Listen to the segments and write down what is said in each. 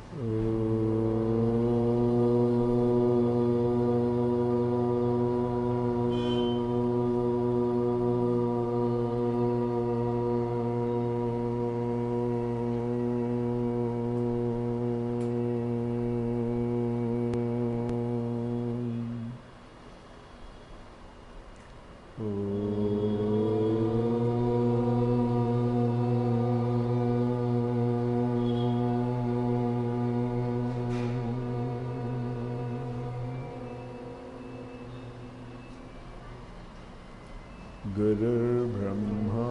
गुरुर्ब्रह्मा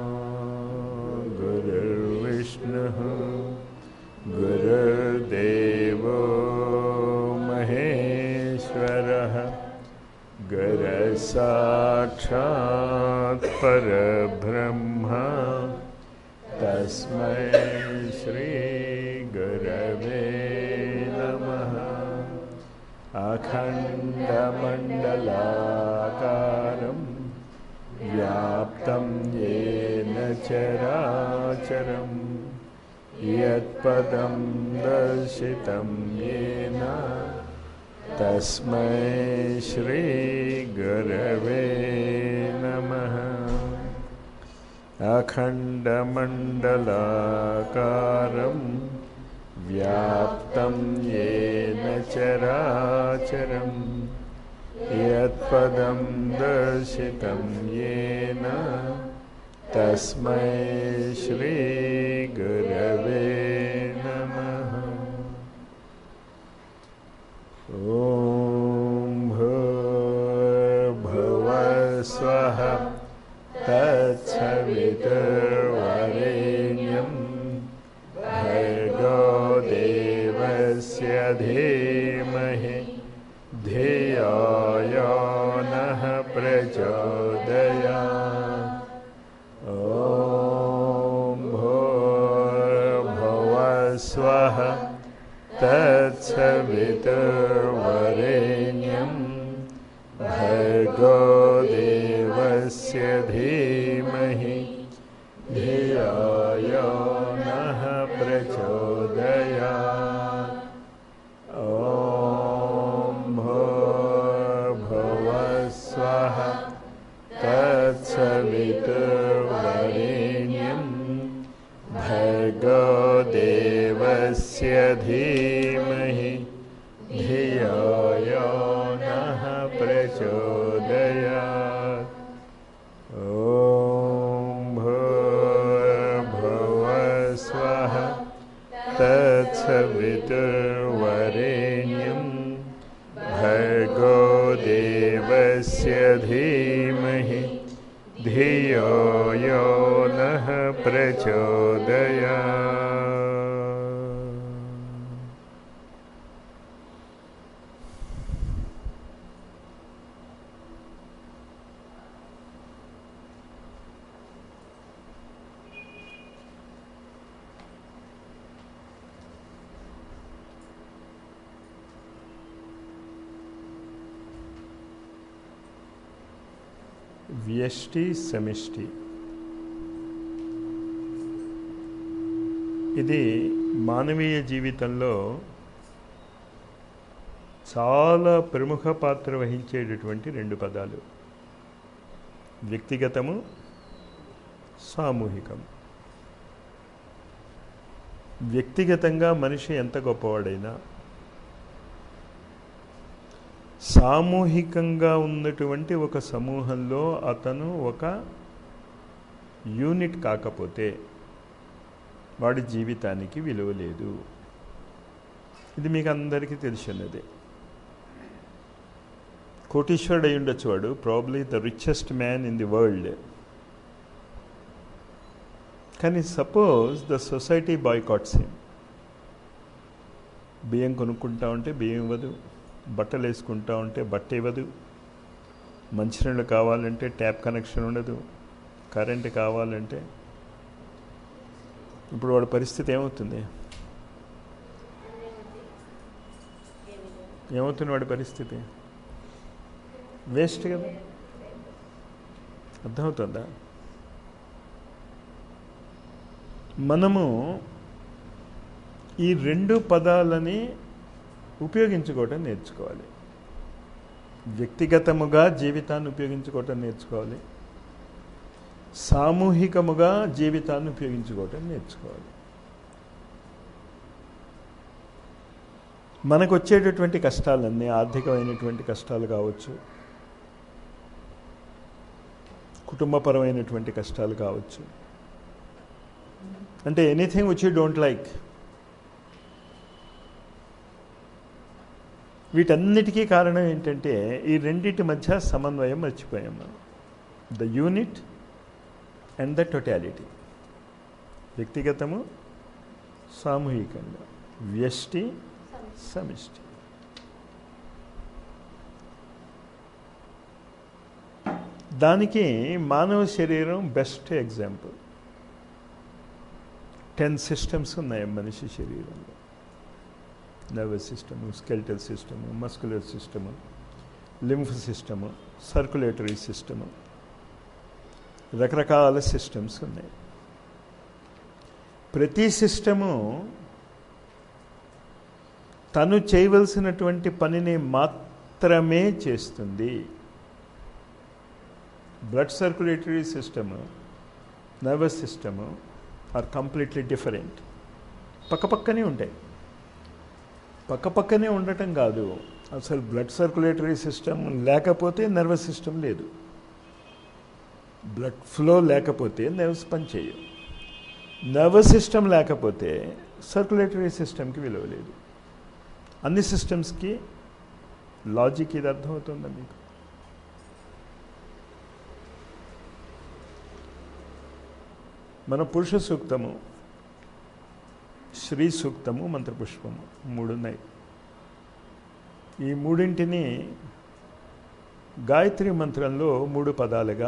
गुरुर्विष्णुः गुरुर्देवो महेश्वरः गुरसाक्षात् परब्रह्म तस्मै श्रीगुरवे नमः अखण्डमण्डलाकारम् व्याप्तं येन चराचरं यत्पदं दर्शितं येन तस्मै श्रीगुरवे नमः अखण्डमण्डलाकारं व्याप्तं येन चराचरं यत्पदं दर्शितं येन तस्मै श्रीगुरवे नमः ॐ भूर्भुवस्वः तत्सवितुर्वरेण्यं भर्गो देवस्य धीमहि धियो यो नः प्रचोदयात् ॐ भूर्भुवस्वः तत्सवितुर्वरेण्यं भर्गो देवस्य धीमहि धियो यो नः प्रचोदयात् ॐ भूर्भुवस्वः तत्सवितुर्वरेण्यं भर्गो देवस्य धीमहि धियो यो नः प्रचोदयात् ॐ भूर्भुवस्वः तत्सवितुर्वरेण्यं भर्गो देवस्य धीमहि धियो यो नः प्रचोदयात् వ్యష్టి సమిష్టి ఇది మానవీయ జీవితంలో చాలా ప్రముఖ పాత్ర వహించేటటువంటి రెండు పదాలు వ్యక్తిగతము సామూహికం వ్యక్తిగతంగా మనిషి ఎంత గొప్పవాడైనా సామూహికంగా ఉన్నటువంటి ఒక సమూహంలో అతను ఒక యూనిట్ కాకపోతే వాడి జీవితానికి విలువ లేదు ఇది మీకు అందరికీ తెలిసినదే కోటీశ్వరుడు అయి ఉండొచ్చు వాడు probably the richest man in the world కానీ suppose the society boycotts him బియ్యం కొనుక్కుంటా ఉంటే బియ్యం ఇవ్వదు బట్టలు వేసుకుంటా ఉంటే బట్ట ఇవ్వదు మంచినీళ్ళు కావాలంటే ట్యాప్ కనెక్షన్ ఉండదు కరెంట్ కావాలంటే ఇప్పుడు వాడి పరిస్థితి ఏమవుతుంది ఏమవుతుంది వాడి పరిస్థితి వేస్ట్ కదా అర్థమవుతుందా మనము ఈ రెండు పదాలని ఉపయోగించుకోవటం నేర్చుకోవాలి వ్యక్తిగతముగా జీవితాన్ని ఉపయోగించుకోవటం నేర్చుకోవాలి సామూహికముగా జీవితాన్ని ఉపయోగించుకోవటం నేర్చుకోవాలి మనకు వచ్చేటటువంటి కష్టాలన్నీ ఆర్థికమైనటువంటి కష్టాలు కావచ్చు కుటుంబపరమైనటువంటి కష్టాలు కావచ్చు అంటే anything which you don't like వీటన్నిటికీ కారణం ఏంటంటే ఈ రెండింటి మధ్య సమన్వయం మర్చిపోయాం మనం the unit and the totality వ్యక్తిగతము సామూహికంగా వ్యష్టి సమిష్టి దానికి మానవ శరీరం బెస్ట్ ఎగ్జాంపుల్ టెన్ సిస్టమ్స్ ఉన్నాయి మనిషి శరీరంలో nervous system skeletal system muscular system lymph system circulatory system రకరకాల సిస్టమ్స్ ఉన్నాయి ప్రతి సిస్టము తను చేయవలసినటువంటి పనిని మాత్రమే చేస్తుంది blood circulatory system nervous system are completely different పక్కపక్కనే ఉంటాయి పక్కపక్కనే ఉండటం కాదు అసలు బ్లడ్ సర్క్యులేటరీ సిస్టమ్ లేకపోతే నర్వస్ సిస్టమ్ లేదు బ్లడ్ ఫ్లో లేకపోతే నర్వ్స్ పనిచేయవు నర్వస్ సిస్టమ్ లేకపోతే సర్క్యులేటరీ సిస్టమ్కి విలువ లేదు అన్ని సిస్టమ్స్కి లాజిక్ ఇది అర్థమవుతుందా మీకు మన పురుష సూక్తము శ్రీ సూక్తము మంత్రపుష్పము మూడున్నాయి ఈ మూడింటిని గాయత్రి మంత్రంలో మూడు పదాలుగా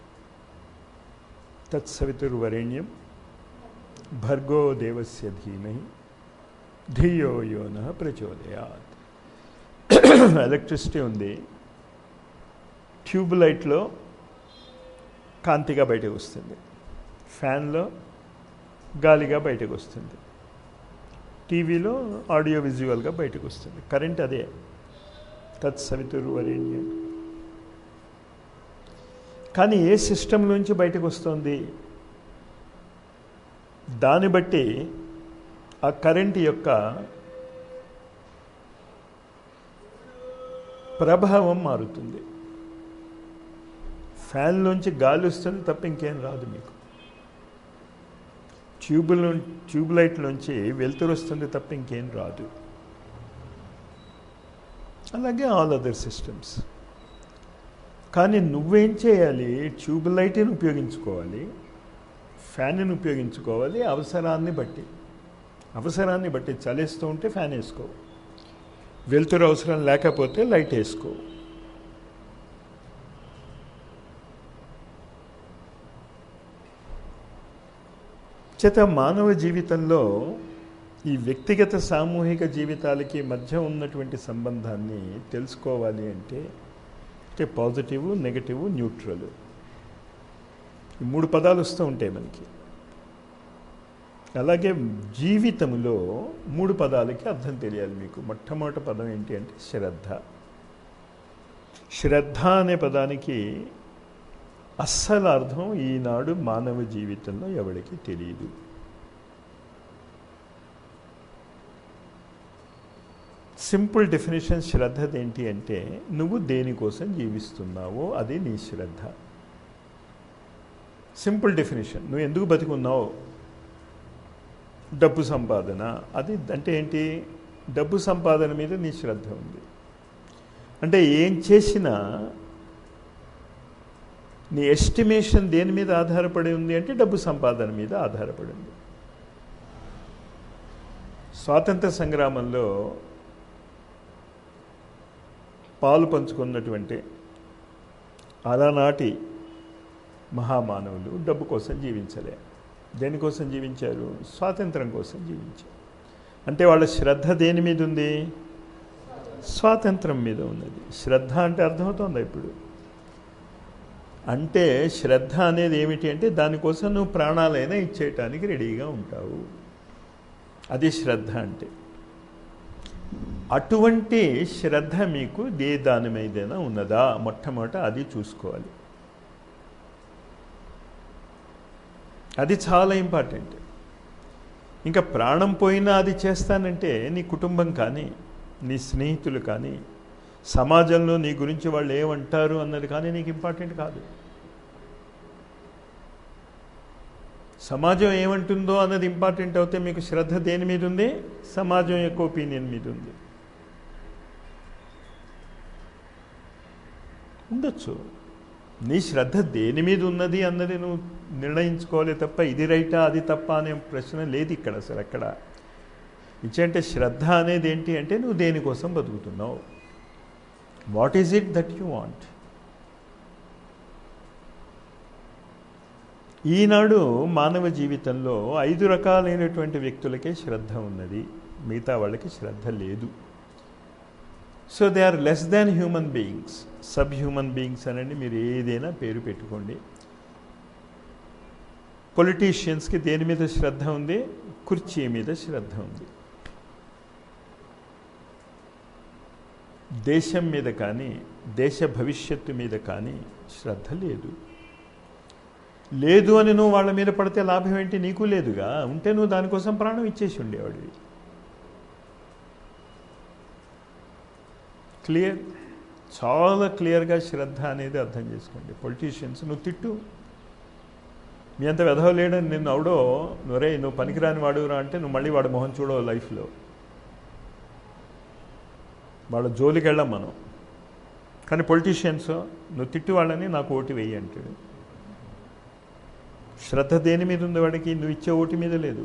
తత్సవితుర్వరేణ్యం భర్గో దేవస్య ధీమహి ధియో యోన ప్రచోదయాత్ ఎలక్ట్రిసిటీ ఉంది ట్యూబ్ లైట్లో కాంతిగా బయటకు వస్తుంది ఫ్యాన్లో గాలిగా బయటకు వస్తుంది టీవీలో ఆడియో విజువల్గా బయటకు వస్తుంది కరెంట్ అదే తత్సవితుర్వరేణ్యం కానీ ఏ సిస్టమ్ నుంచి బయటకు వస్తుంది దాన్ని బట్టి ఆ కరెంట్ యొక్క ప్రభావం మారుతుంది ఫ్యాన్లోంచి గాలి వస్తుంది తప్ప ఇంకేం రాదు మీకు ట్యూబుల ట్యూబ్ లైట్లోంచి వెలుతురు వస్తుంది తప్ప ఇంకేం రాదు అలాగే ఆల్ అదర్ సిస్టమ్స్ కానీ నువ్వేం చేయాలి ట్యూబ్ లైట్ని ఉపయోగించుకోవాలి ఫ్యాన్ని ఉపయోగించుకోవాలి అవసరాన్ని బట్టి అవసరాన్ని బట్టి చలేస్తూ ఉంటే ఫ్యాన్ వేసుకో వెలుతురు అవసరం లేకపోతే లైట్ వేసుకో చేత మానవ జీవితంలో ఈ వ్యక్తిగత సామూహిక జీవితాలకి మధ్య ఉన్నటువంటి సంబంధాన్ని తెలుసుకోవాలి అంటే అంటే పాజిటివ్ నెగటివ్ న్యూట్రల్ ఈ మూడు పదాలు వస్తూ ఉంటాయి మనకి అలాగే జీవితంలో మూడు పదాలకి అర్థం తెలియాలి మీకు మొట్టమొదటి పదం ఏంటి అంటే శ్రద్ధ శ్రద్ధ అనే పదానికి అస్సలు అర్థం ఈనాడు మానవ జీవితంలో ఎవరికి తెలియదు సింపుల్ డెఫినేషన్ శ్రద్ధది ఏంటి అంటే నువ్వు దేనికోసం జీవిస్తున్నావో అది నీ శ్రద్ధ సింపుల్ డెఫినేషన్ నువ్వు ఎందుకు బతికున్నావు డబ్బు సంపాదన అది అంటే ఏంటి డబ్బు సంపాదన మీద నీ శ్రద్ధ ఉంది అంటే ఏం చేసినా నీ ఎస్టిమేషన్ దేని మీద ఆధారపడి ఉంది అంటే డబ్బు సంపాదన మీద ఆధారపడి ఉంది స్వాతంత్ర సంగ్రామంలో పాలు పంచుకున్నటువంటి అలనాటి మహామానవులు డబ్బు కోసం జీవించలే దేనికోసం జీవించారు స్వాతంత్రం కోసం జీవించారు అంటే వాళ్ళ శ్రద్ధ దేని మీద ఉంది స్వాతంత్రం మీద ఉన్నది శ్రద్ధ అంటే అర్థమవుతుందా ఇప్పుడు అంటే శ్రద్ధ అనేది ఏమిటి అంటే దానికోసం నువ్వు ప్రాణాలైనా ఇచ్చేయటానికి రెడీగా ఉంటావు అది శ్రద్ధ అంటే అటువంటి శ్రద్ధ మీకు ఏ దాని మీదైనా ఉన్నదా మొట్టమొదట అది చూసుకోవాలి అది చాలా ఇంపార్టెంట్ ఇంకా ప్రాణం పోయినా అది చేస్తానంటే నీ కుటుంబం కానీ నీ స్నేహితులు కానీ సమాజంలో నీ గురించి వాళ్ళు ఏమంటారు అన్నది కానీ నీకు ఇంపార్టెంట్ కాదు సమాజం ఏమంటుందో అన్నది ఇంపార్టెంట్ అవుతే మీకు శ్రద్ధ దేని మీద ఉంది సమాజం యొక్క ఒపీనియన్ మీద ఉంది ఉండొచ్చు నీ శ్రద్ధ దేని మీద ఉన్నది అన్నది నువ్వు నిర్ణయించుకోవాలి తప్ప ఇది రైటా అది తప్ప అనే ప్రశ్న లేదు ఇక్కడ అసలు ఎక్కడ ఇచ్చంటే శ్రద్ధ అనేది ఏంటి అంటే నువ్వు దేనికోసం బతుకుతున్నావు what is it that you want ఈనాడు మానవ జీవితంలో ఐదు రకాలైనటువంటి వ్యక్తులకే శ్రద్ధ ఉన్నది మిగతా వాళ్ళకి శ్రద్ధ లేదు so they are less than human beings sub human beings అనండి మీరు ఏదైనా పేరు పెట్టుకోండి పొలిటీషియన్స్కి దేని మీద శ్రద్ధ ఉంది కుర్చీ మీద శ్రద్ధ ఉంది దేశం మీద కానీ దేశ భవిష్యత్తు మీద కానీ శ్రద్ధ లేదు లేదు అని నువ్వు వాళ్ళ మీద పడితే లాభం ఏంటి నీకు లేదుగా ఉంటే నువ్వు దానికోసం ప్రాణం ఇచ్చేసి ఉండేవాడివి క్లియర్ చాలా క్లియర్గా శ్రద్ధ అనేది అర్థం చేసుకోండి పొలిటీషియన్స్ నువ్వు తిట్టు మీ అంత వెధవ లేడని నిన్ను అవడో నువ్వరే నువ్వు పనికిరాని వాడురా అంటే నువ్వు మళ్ళీ వాడు మొహం చూడవు లైఫ్లో వాళ్ళ జోలికి వెళ్ళాం మనం కానీ పొలిటీషియన్స్ నువ్వు తిట్టు వాళ్ళని నాకు ఓటు వెయ్యి అంటాడు శ్రద్ధ దేని మీద ఉంది వాడికి నువ్వు ఇచ్చే ఓటు మీద లేదు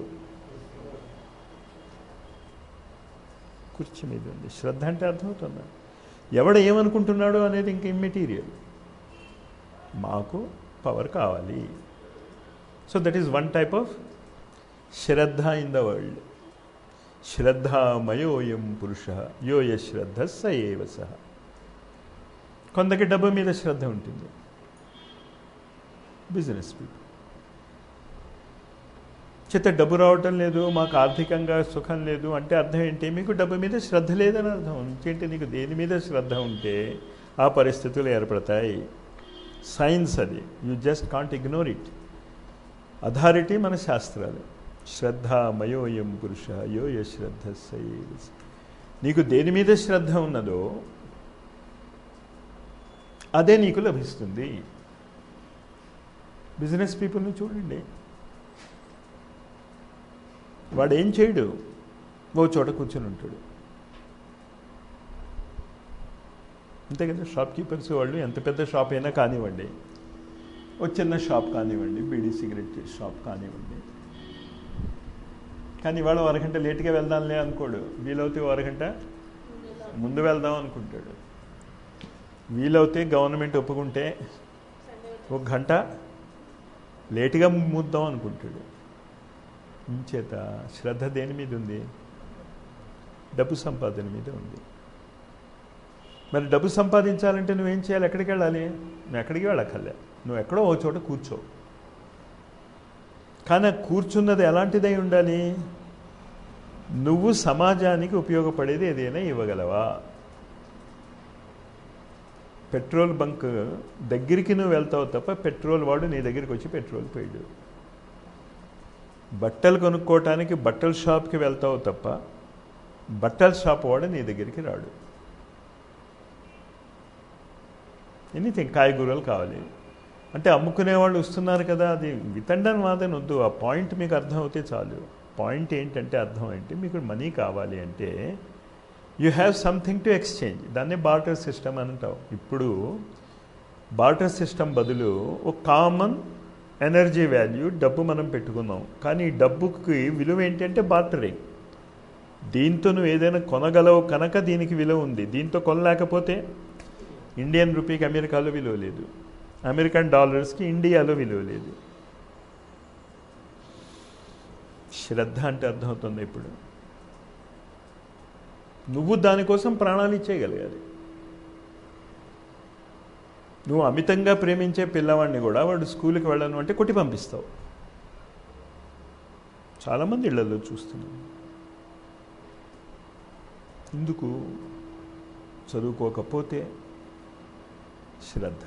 కుర్చీ మీద ఉంది శ్రద్ధ అంటే అర్థమవుతుందా ఎవడ ఏమనుకుంటున్నాడో అనేది ఇంక ఇమ్మెటీరియల్ మాకు పవర్ కావాలి so that is one type of శ్రద్ధ ఇన్ ద వరల్డ్ శ్రద్ధామయోయం పురుష యో శ్రద్ధ స ఏవ సహ కొందరికి డబ్బు మీద శ్రద్ధ ఉంటుంది బిజినెస్ పీపుల్ చేత డబ్బు రావటం లేదు మాకు ఆర్థికంగా సుఖం లేదు అంటే అర్థం ఏంటి మీకు డబ్బు మీద శ్రద్ధ లేదని అర్థం ఇంకేంటి నీకు దేని మీద శ్రద్ధ ఉంటే ఆ పరిస్థితులు ఏర్పడతాయి సైన్స్ అది you just can't ignore it authority మన శాస్త్రాలు శ్రద్ధ మయోయం పురుష యో శ్రద్ధ నీకు దేని మీద శ్రద్ధ ఉన్నదో అదే నీకు లభిస్తుంది బిజినెస్ పీపుల్ని చూడండి వాడు ఏం చేయడు ఓ చోట కూర్చొని ఉంటాడు అంతే కదా షాప్ కీపర్స్ వాళ్ళు ఎంత పెద్ద షాప్ అయినా కానివ్వండి ఓ చిన్న షాప్ కానివ్వండి బీడీ సిగరెట్ షాప్ కానివ్వండి కానీ ఇవాళ ఓ అరగంట లేట్గా వెళ్దాంలే అనుకోడు వీలవుతే ఓ అరగంట ముందు వెళ్దాం అనుకుంటాడు వీలవుతే గవర్నమెంట్ ఒప్పుకుంటే ఒక గంట లేటుగా మూద్దాం అనుకుంటాడు ఇంచేత శ్రద్ధ దేని మీద ఉంది డబ్బు సంపాదన మీద ఉంది మరి డబ్బు సంపాదించాలంటే నువ్వేం చేయాలి ఎక్కడికి వెళ్ళాలి నువ్వు ఎక్కడికి వెళ్ళక్కర్లే నువ్వు ఎక్కడో ఓ చోట కూర్చో కానీ కూర్చున్నది ఎలాంటిదై ఉండాలి నువ్వు సమాజానికి ఉపయోగపడేది ఏదైనా ఇవ్వగలవా పెట్రోల్ బంక్ దగ్గరికి నువ్వు వెళ్తావు తప్ప పెట్రోల్ వాడు నీ దగ్గరికి వచ్చి పెట్రోల్ పోయాడు బట్టలు కొనుక్కోవటానికి బట్టల షాప్కి వెళ్తావు తప్ప బట్టల షాప్ వాడు నీ దగ్గరికి రాడు ఎనీథింగ్ కాయగూరలు కావాలి అంటే అమ్ముకునే వాళ్ళు వస్తున్నారు కదా అది వితండని వాదన వద్దు ఆ పాయింట్ మీకు అర్థం అవుతే చాలు పాయింట్ ఏంటంటే అర్థం ఏంటి మీకు మనీ కావాలి అంటే you have something to exchange దాన్నే బార్టర్ సిస్టమ్ అని అంటావు ఇప్పుడు బార్టర్ సిస్టమ్ బదులు ఒక కామన్ ఎనర్జీ వాల్యూ డబ్బు మనం పెట్టుకున్నాం కానీ ఈ డబ్బుకి విలువ ఏంటంటే బార్టరింగ్ దీంతో నువ్వు ఏదైనా కొనగలవు కనుక దీనికి విలువ ఉంది దీంతో కొనలేకపోతే ఇండియన్ రూపీకి అమెరికాలో విలువ లేదు అమెరికన్ డాలర్స్కి ఇండియాలో విలువ లేదు శ్రద్ధ అంటే అర్థమవుతుంది ఇప్పుడు నువ్వు దానికోసం ప్రాణాలు ఇచ్చేయగలగాలి నువ్వు అమితంగా ప్రేమించే పిల్లవాడిని కూడా వాడు స్కూల్కి వెళ్ళను అంటే కొట్టి పంపిస్తావు చాలామంది ఇళ్లలో చూస్తున్నాం ఎందుకు చదువుకోకపోతే శ్రద్ధ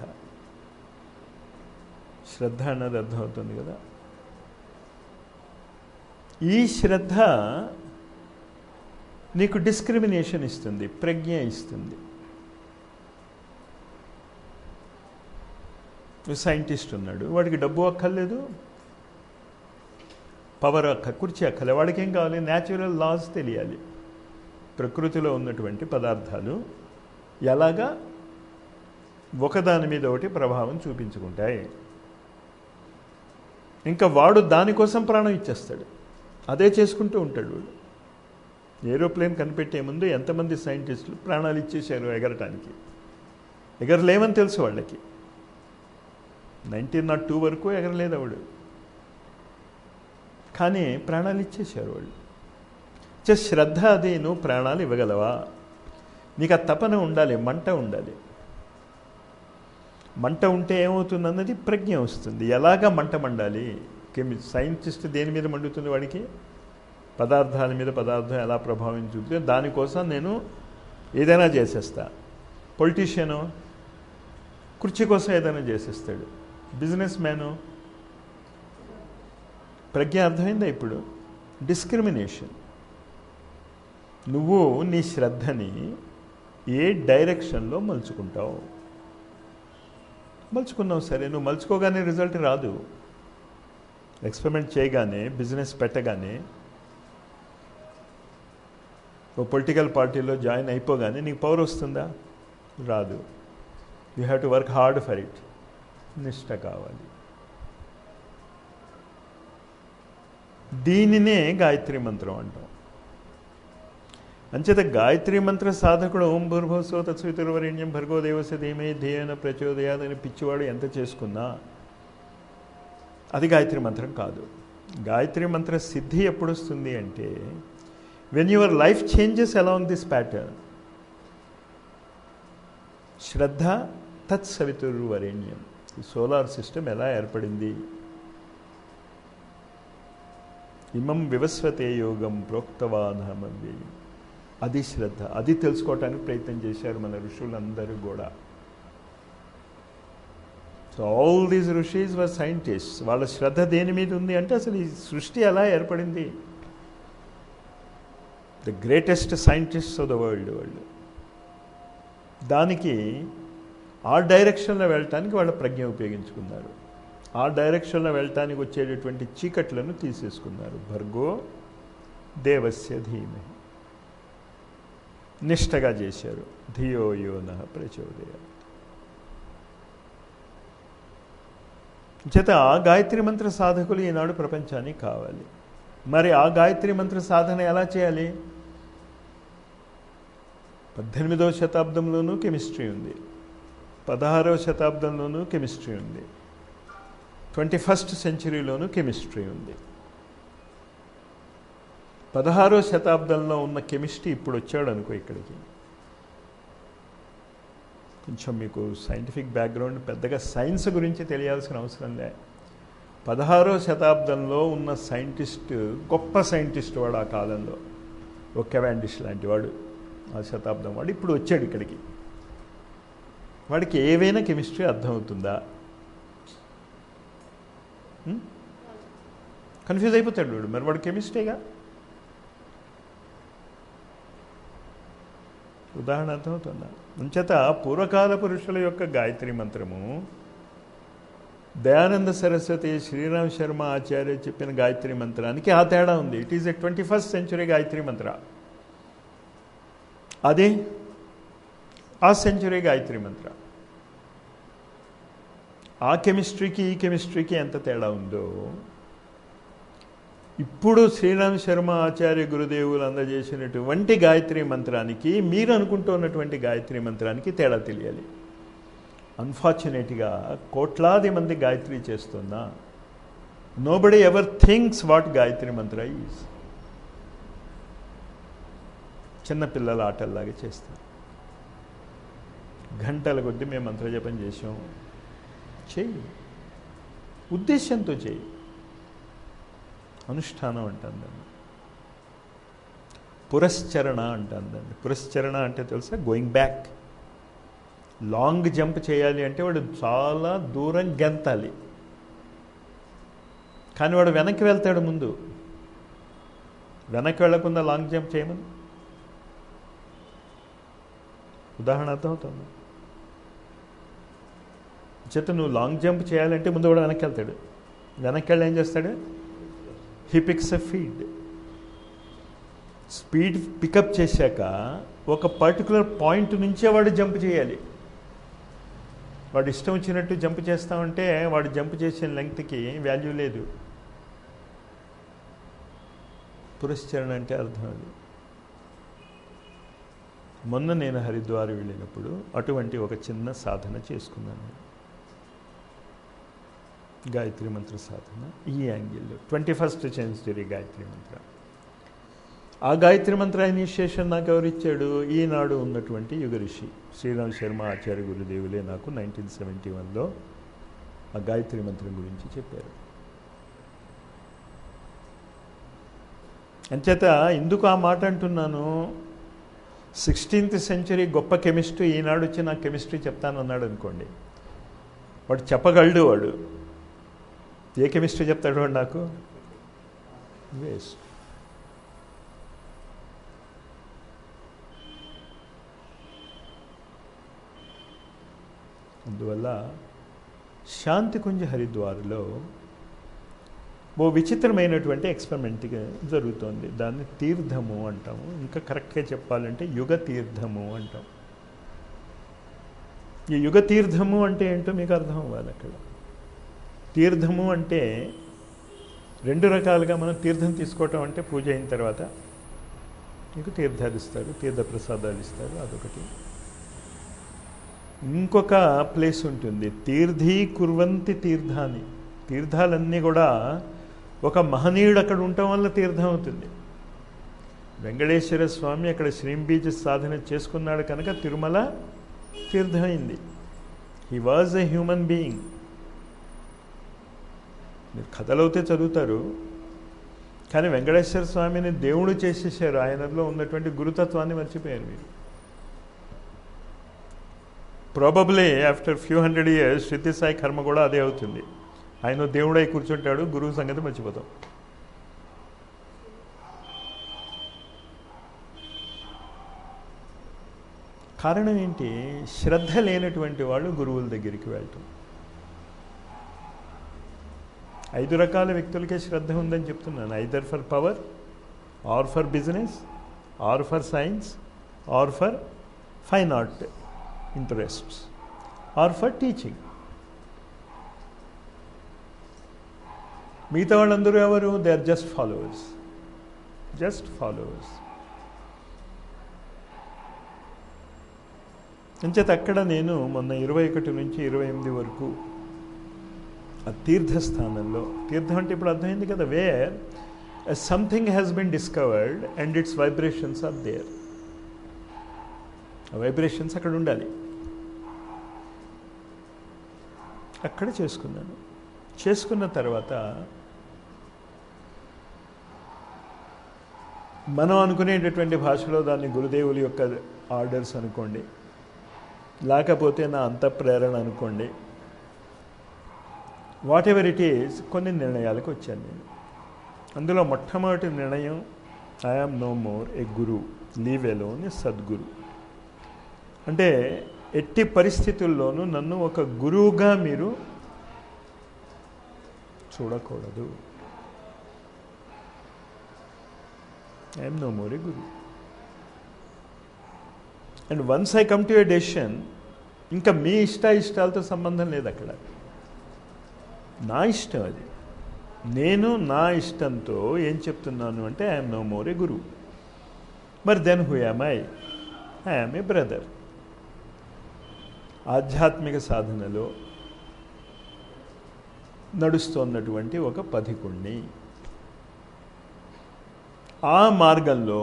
శ్రద్ధ అన్నది అర్థమవుతుంది కదా ఈ శ్రద్ధ నీకు డిస్క్రిమినేషన్ ఇస్తుంది ప్రజ్ఞ ఇస్తుంది సైంటిస్ట్ ఉన్నాడు వాడికి డబ్బు అక్కర్లేదు పవర్ అక్క కుర్చీ అక్కర్లే వాడికి ఏం కావాలి న్యాచురల్ లాస్ తెలియాలి ప్రకృతిలో ఉన్నటువంటి పదార్థాలు ఎలాగా ఒకదాని మీద ఒకటి ప్రభావం చూపించుకుంటాయి ఇంకా వాడు దానికోసం ప్రాణం ఇచ్చేస్తాడు అదే చేసుకుంటూ ఉంటాడు వాడు ఏరోప్లేన్ కనిపెట్టే ముందు ఎంతమంది సైంటిస్టులు ప్రాణాలు ఇచ్చేశారు ఎగరటానికి ఎగరలేమని తెలుసు వాళ్ళకి నైన్టీన్ నాట్ టూ వరకు ఎగరలేదు ఆవిడు కానీ ప్రాణాలు ఇచ్చేశారు వాళ్ళు చ శ్రద్ధ అది నువ్వు ప్రాణాలు ఇవ్వగలవా నీకు ఆ తపన ఉండాలి మంట ఉండాలి మంట ఉంటే ఏమవుతుందన్నది ప్రజ్ఞ వస్తుంది ఎలాగా మంట మండాలి కెమి సైంటిస్ట్ దేని మీద మండుతుంది వాడికి పదార్థాల మీద పదార్థం ఎలా ప్రభావం చూపుతుంది దానికోసం నేను ఏదైనా చేసేస్తా పొలిటీషియను కుర్చీ కోసం ఏదైనా చేసేస్తాడు బిజినెస్ మ్యాను ప్రజ్ఞ అర్థమైందా ఇప్పుడు డిస్క్రిమినేషన్ నువ్వు నీ శ్రద్ధని ఏ డైరెక్షన్లో మలుచుకుంటావు మలుచుకున్నావు సరే నువ్వు మలుచుకోగానే రిజల్ట్ రాదు ఎక్స్పెరిమెంట్ చేయగానే బిజినెస్ పెట్టగానే ఓ పొలిటికల్ పార్టీలో జాయిన్ అయిపోగానే నీకు పవర్ వస్తుందా రాదు you have to work hard for it నిష్ట కావాలి దీనినే గాయత్రి మంత్రం అంటాం అంచేత గాయత్రి మంత్ర సాధకుడు ఓం భూర్భస్వ తత్సవితుర్వరేణ్యం భర్గోదేవస ధీమే ధ్యేయన ప్రచోదయాదని పిచ్చివాడు ఎంత చేసుకున్నా అది గాయత్రి మంత్రం కాదు గాయత్రి మంత్ర సిద్ధి ఎప్పుడు వస్తుంది అంటే when your life changes along this pattern శ్రద్ధ తత్సవితుర్వరేణ్యం ఈ సోలార్ సిస్టమ్ ఎలా ఏర్పడింది ఇమం వివస్వతే యోగం ప్రోక్తవానమవ్యయం అది శ్రద్ధ అది తెలుసుకోవటానికి ప్రయత్నం చేశారు మన ఋషులందరూ కూడా so all these rishis were scientist వాళ్ళ శ్రద్ధ దేని మీద ఉంది అంటే అసలు ఈ సృష్టి ఎలా ఏర్పడింది the greatest scientist of the world వాళ్ళు దానికి ఆ డైరెక్షన్లో వెళ్ళటానికి వాళ్ళ ప్రజ్ఞ ఉపయోగించుకున్నారు ఆ డైరెక్షన్లో వెళ్ళటానికి వచ్చేటటువంటి చీకట్లను తీసేసుకున్నారు భర్గో దేవస్య ధీమే నిష్టగా చేశారు ధియో యోన ప్రచోదయ చేత ఆ గాయత్రి మంత్ర సాధకులు ఈనాడు ప్రపంచానికి కావాలి మరి ఆ గాయత్రి మంత్ర సాధన ఎలా చేయాలి పద్దెనిమిదవ శతాబ్దంలోనూ కెమిస్ట్రీ ఉంది పదహారవ శతాబ్దంలోనూ కెమిస్ట్రీ ఉంది ట్వంటీ ఫస్ట్ సెంచరీలోనూ కెమిస్ట్రీ ఉంది పదహారో శతాబ్దంలో ఉన్న కెమిస్ట్రీ ఇప్పుడు వచ్చాడు అనుకో ఇక్కడికి కొంచెం మీకు సైంటిఫిక్ బ్యాక్గ్రౌండ్ పెద్దగా సైన్స్ గురించి తెలియాల్సిన అవసరం లే పదహారో శతాబ్దంలో ఉన్న సైంటిస్ట్ గొప్ప సైంటిస్ట్ వాడు ఆ కాలంలో ఒక కెవాండిష్ లాంటి వాడు ఆ శతాబ్దం వాడు ఇప్పుడు వచ్చాడు ఇక్కడికి వాడికి ఏవైనా కెమిస్ట్రీ అర్థమవుతుందా కన్ఫ్యూజ్ అయిపోతాడు వాడు మరి వాడు కెమిస్ట్రీగా ఉదాహరణ అర్థమవుతుందా అంచేత పూర్వకాల పురుషుల యొక్క గాయత్రి మంత్రము దయానంద సరస్వతి శ్రీరామ్ శర్మ ఆచార్య చెప్పిన గాయత్రి మంత్రానికి ఆ తేడా ఉంది it is a twenty first century Gayatri mantra అదే ఆ సెంచురీ గాయత్రి మంత్ర ఆ కెమిస్ట్రీకి ఈ కెమిస్ట్రీకి ఎంత తేడా ఉందో ఇప్పుడు శ్రీరామ్ శర్మ ఆచార్య గురుదేవులు అందజేసినటువంటి గాయత్రి మంత్రానికి మీరు అనుకుంటున్నటువంటి గాయత్రి మంత్రానికి తేడా తెలియాలి అన్ఫార్చునేట్గా కోట్లాది మంది గాయత్రి చేస్తున్నా nobody ever thinks what Gayatri mantra is చిన్నపిల్లల ఆటల్లాగా చేస్తారు గంటల కొద్దీ మేము మంత్రజపం చేసాం చెయ్యి ఉద్దేశంతో చెయ్యి అనుష్ఠానం అంటాను దాన్ని పురశ్చరణ అంటుందండి పురశ్చరణ అంటే తెలుసా గోయింగ్ బ్యాక్ లాంగ్ జంప్ చేయాలి అంటే వాడు చాలా దూరం గెంతాలి కానీ వాడు వెనక్కి వెళ్తాడు ముందు వెనక్కి వెళ్లకుండా లాంగ్ జంప్ చేయమని ఉదాహరణ అర్థమవుతుంది చేత నువ్వు లాంగ్ జంప్ చేయాలంటే ముందు వాడు వెనక్కి వెళ్తాడు వెనక్కి వెళ్ళి ఏం చేస్తాడు he picks a feed speed pickup చేశాక ఒక పర్టికులర్ పాయింట్ నుంచే వాడు జంప్ చేయాలి వాడు ఇష్టం వచ్చినట్టు జంప్ చేస్తామంటే వాడు జంప్ చేసే లెంగ్త్కి వాల్యూ లేదు పురస్చరణ అంటే అర్థం అది మొన్న నేను హరిద్వార్ వెళ్ళినప్పుడు అటువంటి ఒక చిన్న సాధన చేసుకున్నాను గాయత్రి మంత్ర సాధన ఈ యాంగిల్లో ట్వంటీ ఫస్ట్ సెంచురీ గాయత్రి మంత్ర ఆ గాయత్రి మంత్ర ఇనిషియేషన్ నాకు ఎవరిచ్చాడు ఈనాడు ఉన్నటువంటి యుగ ఋషి శ్రీరామ్ శర్మ ఆచార్య గురుదేవులే నాకు నైన్టీన్ సెవెంటీ వన్లో ఆ గాయత్రి మంత్రం గురించి చెప్పారు అంచేత ఎందుకు ఆ మాట అంటున్నాను సిక్స్టీన్త్ సెంచరీ గొప్ప కెమిస్ట్రీ ఈనాడు వచ్చి నాకు కెమిస్ట్రీ చెప్తానన్నాడు అనుకోండి వాడు చెప్పగలడు వాడు ఏ కెమిస్ట్రీ చెప్తాడు వాడు నాకు వేస్ట్ అందువల్ల శాంతికుంజ హరిద్వార్లో ఓ విచిత్రమైనటువంటి ఎక్స్పెరిమెంట్ జరుగుతోంది దాన్ని తీర్థము అంటాము ఇంకా కరెక్ట్గా చెప్పాలంటే యుగ తీర్థము అంటాం ఈ యుగ తీర్థము అంటే ఏంటో మీకు అర్థం అవ్వాలి అక్కడ తీర్థము అంటే రెండు రకాలుగా మనం తీర్థం తీసుకోవటం అంటే పూజ అయిన తర్వాత మీకు తీర్థాలు ఇస్తారు తీర్థ ప్రసాదాలు ఇస్తారు అదొకటి ఇంకొక ప్లేస్ ఉంటుంది తీర్థీ కుర్వంతి తీర్థాన్ని తీర్థాలన్నీ కూడా ఒక మహనీయుడు అక్కడ ఉండటం వల్ల తీర్థం అవుతుంది వెంకటేశ్వర స్వామి అక్కడ శ్రీంబీజ సాధన చేసుకున్నాడు కనుక తిరుమల తీర్థమైంది he was a human being మీరు కథలవుతే చదువుతారు కానీ వెంకటేశ్వర స్వామిని దేవుడు చేసేసారు ఆయనలో ఉన్నటువంటి గురుతత్వాన్ని మర్చిపోయారు మీరు probably after few hundred years శృతి సాయి కర్మ కూడా అదే అవుతుంది ఆయన దేవుడై కూర్చుంటాడు గురువు సంగతి మర్చిపోతాం కారణం ఏంటి శ్రద్ధ లేనటువంటి వాళ్ళు గురువుల దగ్గరికి వెళ్ళటం ఐదు రకాల వ్యక్తులకే శ్రద్ధ ఉందని చెప్తున్నాను either for power or for business or for science or for fine art interests or for teaching మిగతా వాళ్ళందరూ ఎవరు they are just followers just followers అంచేత అక్కడ నేను మొన్న ఇరవై ఒకటి నుంచి ఇరవై ఎనిమిది వరకు ఆ తీర్థస్థానంలో తీర్థం అంటే ఇప్పుడు అర్థమైంది కదా where something has been discovered and its vibrations are there ఆ వైబ్రేషన్స్ అక్కడ ఉండాలి అక్కడ చేసుకున్నాను చేసుకున్న తర్వాత మనం అనుకునేటటువంటి భాషలో దాన్ని గురుదేవుల యొక్క ఆర్డర్స్ అనుకోండి లేకపోతే నా అంతఃప్రేరణ అనుకోండి వాట్ ఎవర్ ఇట్ ఈస్ కొన్ని నిర్ణయాలకు వచ్చాను నేను అందులో మొట్టమొదటి నిర్ణయం I'm no more a guru leave alone a Sadguru అంటే ఎట్టి పరిస్థితుల్లోనూ నన్ను ఒక గురువుగా మీరు చూడకూడదు I'm no more a guru and once I come to a decision ఇంకా మీ ఇష్ట ఇష్టాలతో సంబంధం లేదు అక్కడ నా ఇష్టం అది నేను నా ఇష్టంతో ఏం చెప్తున్నాను అంటే I'm no more a guru మరి then who am I I'm a brother ఆధ్యాత్మిక సాధనలో నడుస్తున్నటువంటి ఒక పథికుణ్ణి ఆ మార్గంలో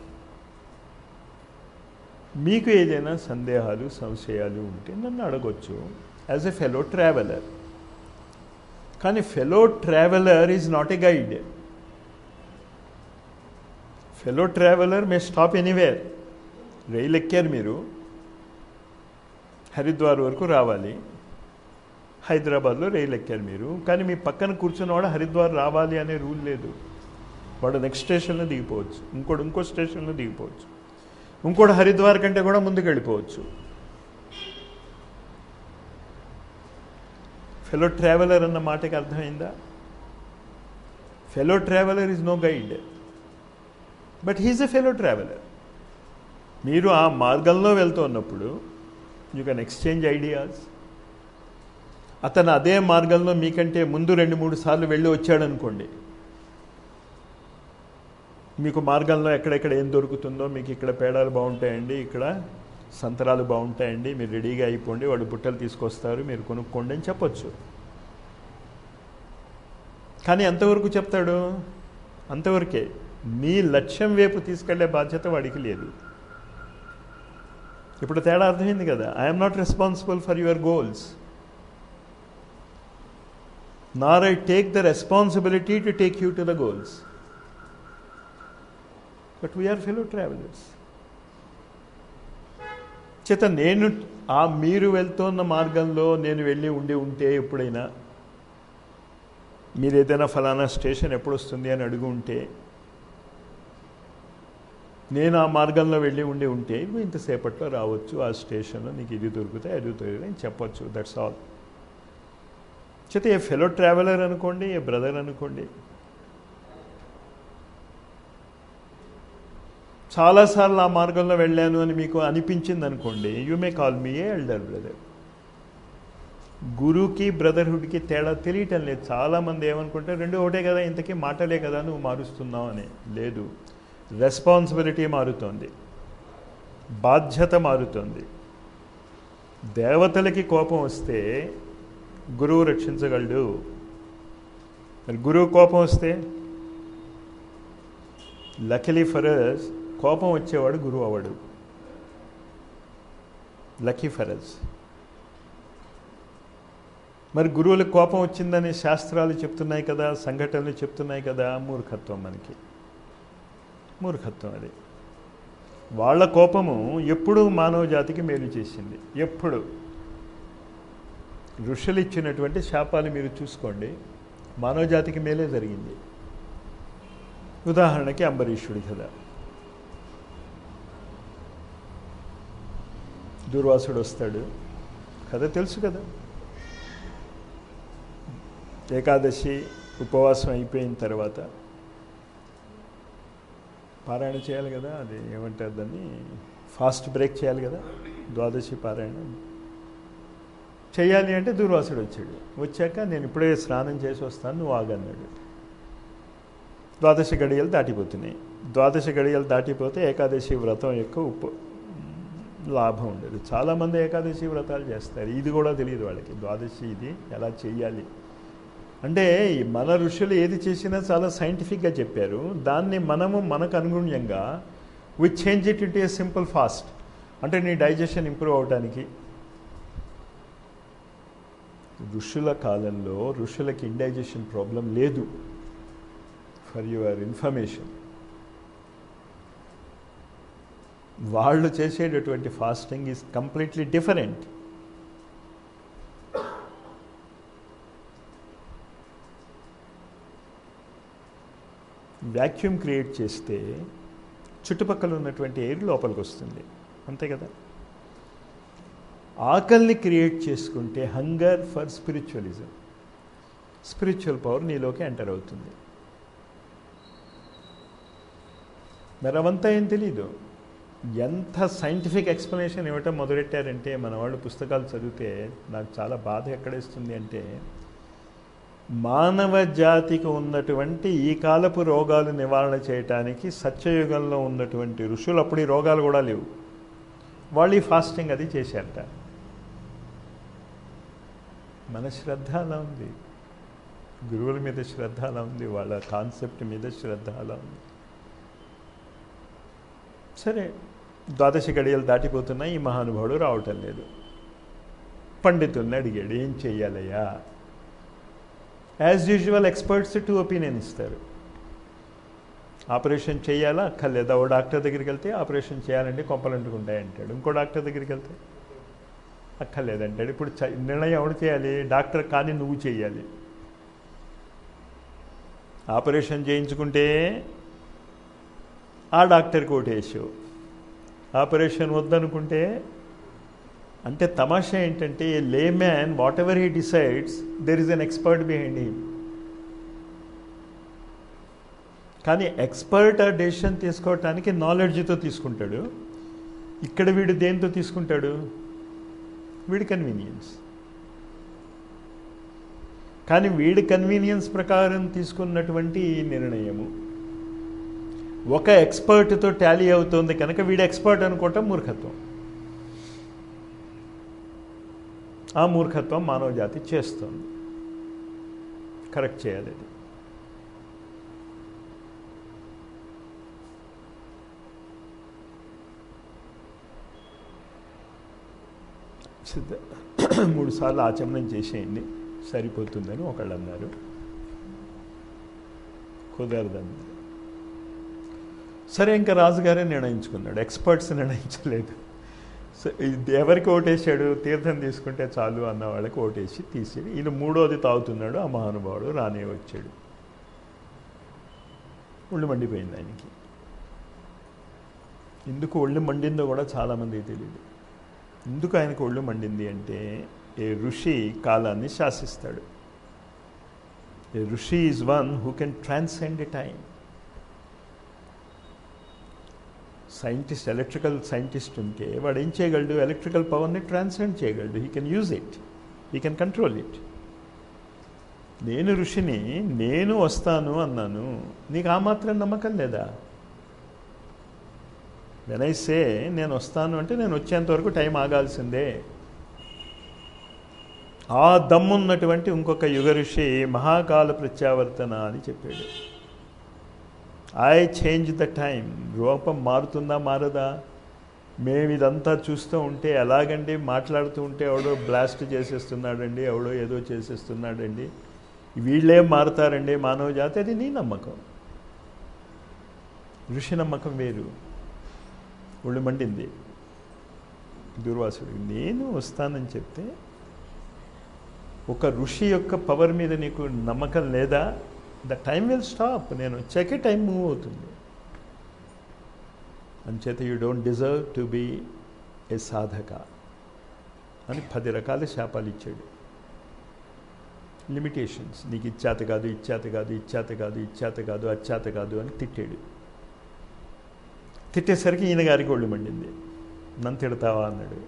మీకు ఏదైనా సందేహాలు సంశయాలు ఉంటే నన్ను అడగొచ్చు యాజ్ ఎ ఫెలో ట్రావెలర్ కానీ fellow traveller is not a guide fellow traveller may stop anywhere రైలు ఎక్కారు మీరు హరిద్వార్ వరకు రావాలి హైదరాబాద్లో రైలు ఎక్కారు మీరు కానీ మీ పక్కన కూర్చున్నవాడు హరిద్వార్ రావాలి అనే రూల్ లేదు వాడు నెక్స్ట్ స్టేషన్లో దిగిపోవచ్చు ఇంకోటి ఇంకో స్టేషన్లో దిగిపోవచ్చు ఇంకోటి హరిద్వార్ కంటే కూడా ముందుకు వెళ్ళిపోవచ్చు ఫెలో ట్రావెలర్ అన్న మాటకి అర్థమైందా fellow traveller is no guide but he's a fellow traveller మీరు ఆ మార్గంలో వెళ్తున్నప్పుడు యూ కెన్ ఎక్స్చేంజ్ ఐడియాస్ అతను అదే మార్గంలో మీకంటే ముందు రెండు మూడు సార్లు వెళ్ళి వచ్చాడనుకోండి మీకు మార్గంలో ఎక్కడెక్కడ ఏం దొరుకుతుందో మీకు ఇక్కడ పేడాలు బాగుంటాయండి ఇక్కడ సంతరాలు బాగుంటాయండి మీరు రెడీగా అయిపోండి వాడు బుట్టలు తీసుకొస్తారు మీరు కొనుక్కోండి అని చెప్పొచ్చు కానీ ఎంతవరకు చెప్తాడు అంతవరకే మీ లక్ష్యం వైపు తీసుకెళ్లే బాధ్యత వాడికి లేదు ఇప్పుడు తేడా అర్థమైంది కదా I'm not responsible for your goals nor I take the responsibility to take you to the goals but we're fellow travellers చేత నేను ఆ మీరు వెళ్తున్న మార్గంలో నేను వెళ్ళి ఉండి ఉంటే ఎప్పుడైనా మీరు ఏదైనా ఫలానా స్టేషన్ ఎప్పుడు వస్తుంది అని అడుగు ఉంటే నేను ఆ మార్గంలో వెళ్ళి ఉండి ఉంటే నువ్వు ఇంతసేపట్లో రావచ్చు ఆ స్టేషన్లో నీకు ఇది దొరుకుతాయి అది దొరుకుతాయి అని చెప్పొచ్చు దట్స్ ఆల్ చేత ఏ ఫెలో ట్రావెలర్ అనుకోండి ఏ బ్రదర్ అనుకోండి చాలాసార్లు ఆ మార్గంలో వెళ్ళాను అని మీకు అనిపించింది అనుకోండి you may call me a elder brother గురుకి బ్రదర్హుడ్కి తేడా తెలియటం లేదు చాలామంది ఏమనుకుంటారు రెండు ఒకటే కదా ఇంతకీ మాటలే కదా నువ్వు మారుస్తున్నావు అని లేదు రెస్పాన్సిబిలిటీ మారుతోంది బాధ్యత మారుతోంది దేవతలకి కోపం వస్తే గురువు రక్షించగలడు మరి గురువు కోపం వస్తే లకిలీ ఫరస్ కోపం వచ్చేవాడు గురువు అవడు లక్కీ ఫరజ్ మరి గురువులకు కోపం వచ్చిందని శాస్త్రాలు చెప్తున్నాయి కదా సంఘటనలు చెప్తున్నాయి కదా మూర్ఖత్వం మనకి మూర్ఖత్వం అది వాళ్ళ కోపము ఎప్పుడు మానవ జాతికి మేలు చేసింది ఎప్పుడు ఋషులు ఇచ్చినటువంటి శాపాలు మీరు చూసుకోండి మానవ జాతికి మేలే జరిగింది ఉదాహరణకి అంబరీషుడి కథ దుర్వాసుడు వస్తాడు కథ తెలుసు కదా ఏకాదశి ఉపవాసం అయిపోయిన తర్వాత పారాయణ చేయాలి కదా అది ఏమంటారు దాన్ని ఫాస్ట్ బ్రేక్ చేయాలి కదా ద్వాదశి పారాయణ చేయాలి అంటే దుర్వాసుడు వచ్చాడు వచ్చాక నేను ఇప్పుడే స్నానం చేసి వస్తాను నువ్వు ఆగన్నాడు ద్వాదశ గడియలు దాటిపోతున్నాయి ద్వాదశ గడియలు దాటిపోతే ఏకాదశి వ్రతం యొక్క ఉప్ లాభం ఉండదు చాలామంది ఏకాదశి వ్రతాలు చేస్తారు ఇది కూడా తెలియదు వాళ్ళకి ద్వాదశి ఇది ఎలా చెయ్యాలి అంటే మన ఋషులు ఏది చేసినా చాలా సైంటిఫిక్గా చెప్పారు దాన్ని మనము మనకు అనుగుణ్యంగా we change it into a simple fast అంటే నీ డైజెషన్ ఇంప్రూవ్ అవడానికి ఋషుల కాలంలో ఋషులకి ఇండైజెషన్ ప్రాబ్లం లేదు ఫర్ యువర్ ఇన్ఫర్మేషన్ వాళ్ళు చేసేటటువంటి fasting is completely different vacuum create చేస్తే చుట్టుపక్కల ఉన్నటువంటి ఎయిర్ లోపలికి వస్తుంది అంతే కదా ఆకలిని క్రియేట్ చేసుకుంటే hunger for spiritualism spiritual power నీలోకి ఎంటర్ అవుతుంది మరి అవంతా ఏం తెలీదు ఎంత సైంటిఫిక్ ఎక్స్ప్లెనేషన్ ఇవ్వటం మొదలెట్టారంటే మన వాళ్ళు పుస్తకాలు చదివితే నాకు చాలా బాధ ఎక్కడేస్తుంది అంటే మానవ జాతికి ఉన్నటువంటి ఈ కాలపు రోగాలు నివారణ చేయటానికి సత్యయుగంలో ఉన్నటువంటి ఋషులు అప్పుడు ఈ రోగాలు కూడా లేవు వాళ్ళు ఈ ఫాస్టింగ్ అది చేశారట మన శ్రద్ధ అలా ఉంది గురువుల మీద శ్రద్ధ అలా ఉంది వాళ్ళ కాన్సెప్ట్ మీద శ్రద్ధ అలా ఉంది సరే ద్వాదశ గడియలు దాటిపోతున్నాయి ఈ మహానుభావుడు రావటం లేదు పండితుల్ని అడిగాడు ఏం చెయ్యాలయ్యా as usual experts two opinion ఇస్తారు ఆపరేషన్ చేయాలా అక్కర్లేదా ఓ డాక్టర్ దగ్గరికి వెళ్తే ఆపరేషన్ చేయాలంటే కొంపలు అంటుకుంటాయి అంటాడు ఇంకో డాక్టర్ దగ్గరికి వెళ్తే అక్కర్లేదంటాడు ఇప్పుడు చ- నిర్ణయం ఎవడు చేయాలి డాక్టర్ కానీ నువ్వు చేయాలి ఆపరేషన్ చేయించుకుంటే ఆ డాక్టర్కి ఓటేసావు ఆపరేషన్ వద్దనుకుంటే అంటే తమాషా ఏంటంటే a layman whatever he decides there is an expert behind him కానీ ఎక్స్పర్ట్ ఆ డెసిషన్ తీసుకోవటానికి నాలెడ్జ్తో తీసుకుంటాడు ఇక్కడ వీడు దేంతో తీసుకుంటాడు వీడి కన్వీనియన్స్ కానీ వీడి కన్వీనియన్స్ ప్రకారం తీసుకున్నటువంటి ఈ నిర్ణయము ఒక ఎక్స్పర్ట్తో టాలీ అవుతుంది కనుక వీడు ఎక్స్పర్ట్ అనుకోవటం మూర్ఖత్వం ఆ మూర్ఖత్వం మానవ జాతి చేస్తుంది కరెక్ట్ చేయాలి అది సిద్ధ మూడు సార్లు ఆచమనం చేసేయండి సరిపోతుందని ఒకళ్ళు అన్నారు కుదరదని సరే ఇంకా రాజుగారే నిర్ణయించుకున్నాడు ఎక్స్పర్ట్స్ నిర్ణయించలేదు సో ఇది ఎవరికి ఓటేసాడు తీర్థం తీసుకుంటే చాలు అన్న వాళ్ళకి ఓటేసి తీసాడు ఈయన మూడోది తాగుతున్నాడు ఆ మహానుభావుడు రానే వచ్చాడు ఒళ్ళు మండిపోయింది ఆయనకి ఎందుకు ఒళ్ళు మండిందో కూడా చాలామందికి తెలియదు ఎందుకు ఆయనకు ఒళ్ళు మండింది అంటే ఏ ఋషి కాలాన్ని శాసిస్తాడు a rishi is one who can transcend a time scientist electrical scientist ఉంటే వాడు ఏం చేయగలడు ఎలక్ట్రికల్ పవర్ని ట్రాన్సెండ్ చేయగలడు he can use it he can control it నేను ఋషిని నేను వస్తాను అన్నాను నీకు ఆ మాత్రం నమ్మకం లేదా వెనైసే నేను వస్తాను అంటే నేను వచ్చేంత వరకు టైం ఆగాల్సిందే ఆ దమ్మున్నటువంటి ఇంకొక యుగ ఋషి మహాకాల ప్రత్యావర్తన అని చెప్పాడు ఐ చేంజ్ ద టైం రూపం మారుతుందా మారదా మేము ఇదంతా చూస్తూ ఉంటే ఎలాగండి మాట్లాడుతూ ఉంటే ఎవడో బ్లాస్ట్ చేసేస్తున్నాడండి ఎవడో ఏదో చేసేస్తున్నాడండి వీళ్ళే మారుతారండి మానవ జాతి అది నీ నమ్మకం ఋషి నమ్మకం వేరు ఒళ్ళు మండింది దూర్వాసుడికి నేను వస్తానని చెప్తే ఒక ఋషి యొక్క పవర్ మీద నీకు నమ్మకం లేదా ద టైం విల్ స్టాప్ నేను వచ్చాకే టైం మూవ్ అవుతుంది అంచేత you don't deserve to be a sadhaka అని పది రకాల శాపాలు ఇచ్చాడు లిమిటేషన్స్ నీకు ఇచ్చేత కాదు ఇచ్చేత కాదు ఇచ్చేత కాదు ఇచ్చేత కాదు అచ్చేత కాదు అని తిట్టాడు తిట్టేసరికి ఈయన గారికి ఒళ్ళు మండింది నన్ను తిడతావా అన్నాడు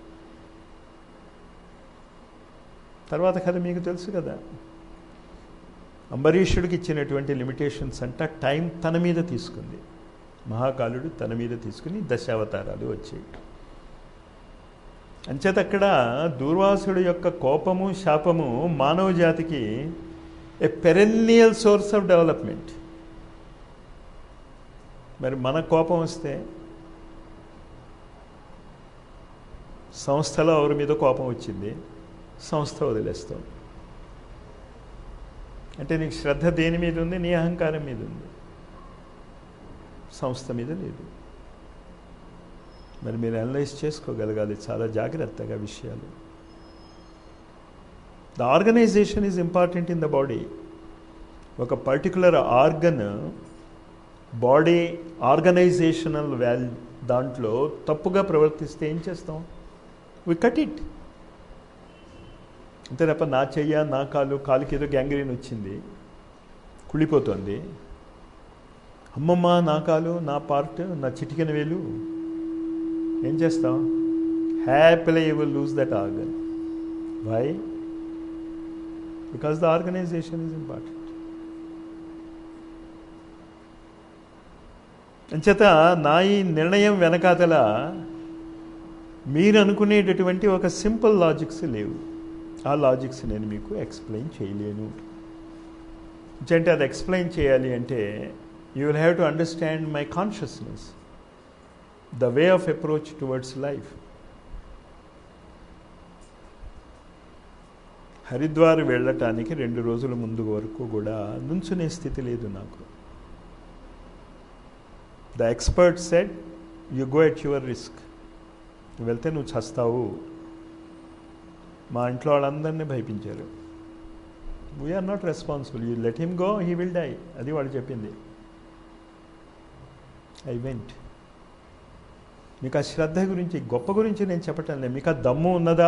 తర్వాత కథ మీకు తెలుసు కదా అంబరీషుడికి ఇచ్చినటువంటి లిమిటేషన్స్ అంట టైం తన మీద తీసుకుంది మహాకాలుడు తన మీద తీసుకుని దశావతారాలు వచ్చాయి అంచేత అక్కడ దూర్వాసుడు యొక్క కోపము శాపము మానవ జాతికి a perennial source of development మరి మన కోపం వస్తే సంస్థలో ఎవరి మీద కోపం వచ్చింది సంస్థ వదిలేస్తాం అంటే నీకు శ్రద్ధ దేని మీద ఉంది నీ అహంకారం మీద ఉంది సంస్థ మీద లేదు మరి మీరు అనలైజ్ చేసుకోగలగాలి చాలా జాగ్రత్తగా విషయాలు the organization is important in the body ఒక particular organ body organizational value దాంట్లో తప్పుగా ప్రవర్తిస్తే ఏం చేస్తాం వి కట్ ఇట్ అంతే తప్ప నా చెయ్య నా కాలు కాలుకి ఏదో గ్యాంగ్రీన్ వచ్చింది కుళ్ళిపోతుంది అమ్మమ్మ నా కాలు నా పార్ట్ నా చిటికెన వేలు ఏం చేస్తాం happily you will lose that organ why because the organization is important అంచేత నా ఈ నిర్ణయం వెనకాతల మీరు అనుకునేటటువంటి ఒక సింపుల్ లాజిక్స్ లేవు ఆ లాజిక్స్ నేను మీకు ఎక్స్ప్లెయిన్ చేయలేను అంటే అది ఎక్స్ప్లెయిన్ చేయాలి అంటే you will have to understand my consciousness the way of approach towards life Haridwar వెళ్ళటానికి రెండు రోజుల ముందు వరకు కూడా నుంచునే స్థితి లేదు నాకు the expert said you go at your risk నువ్వు వెళ్తే నువ్వు చస్తావు మా ఇంట్లో వాళ్ళందరినీ భయపించారు we're not responsible you let him go he will die అది వాడు చెప్పింది ఐ వెంట్ మీకు ఆ శ్రద్ధ గురించి గొప్ప గురించి నేను చెప్పటం లేదు మీకు ఆ దమ్ము ఉన్నదా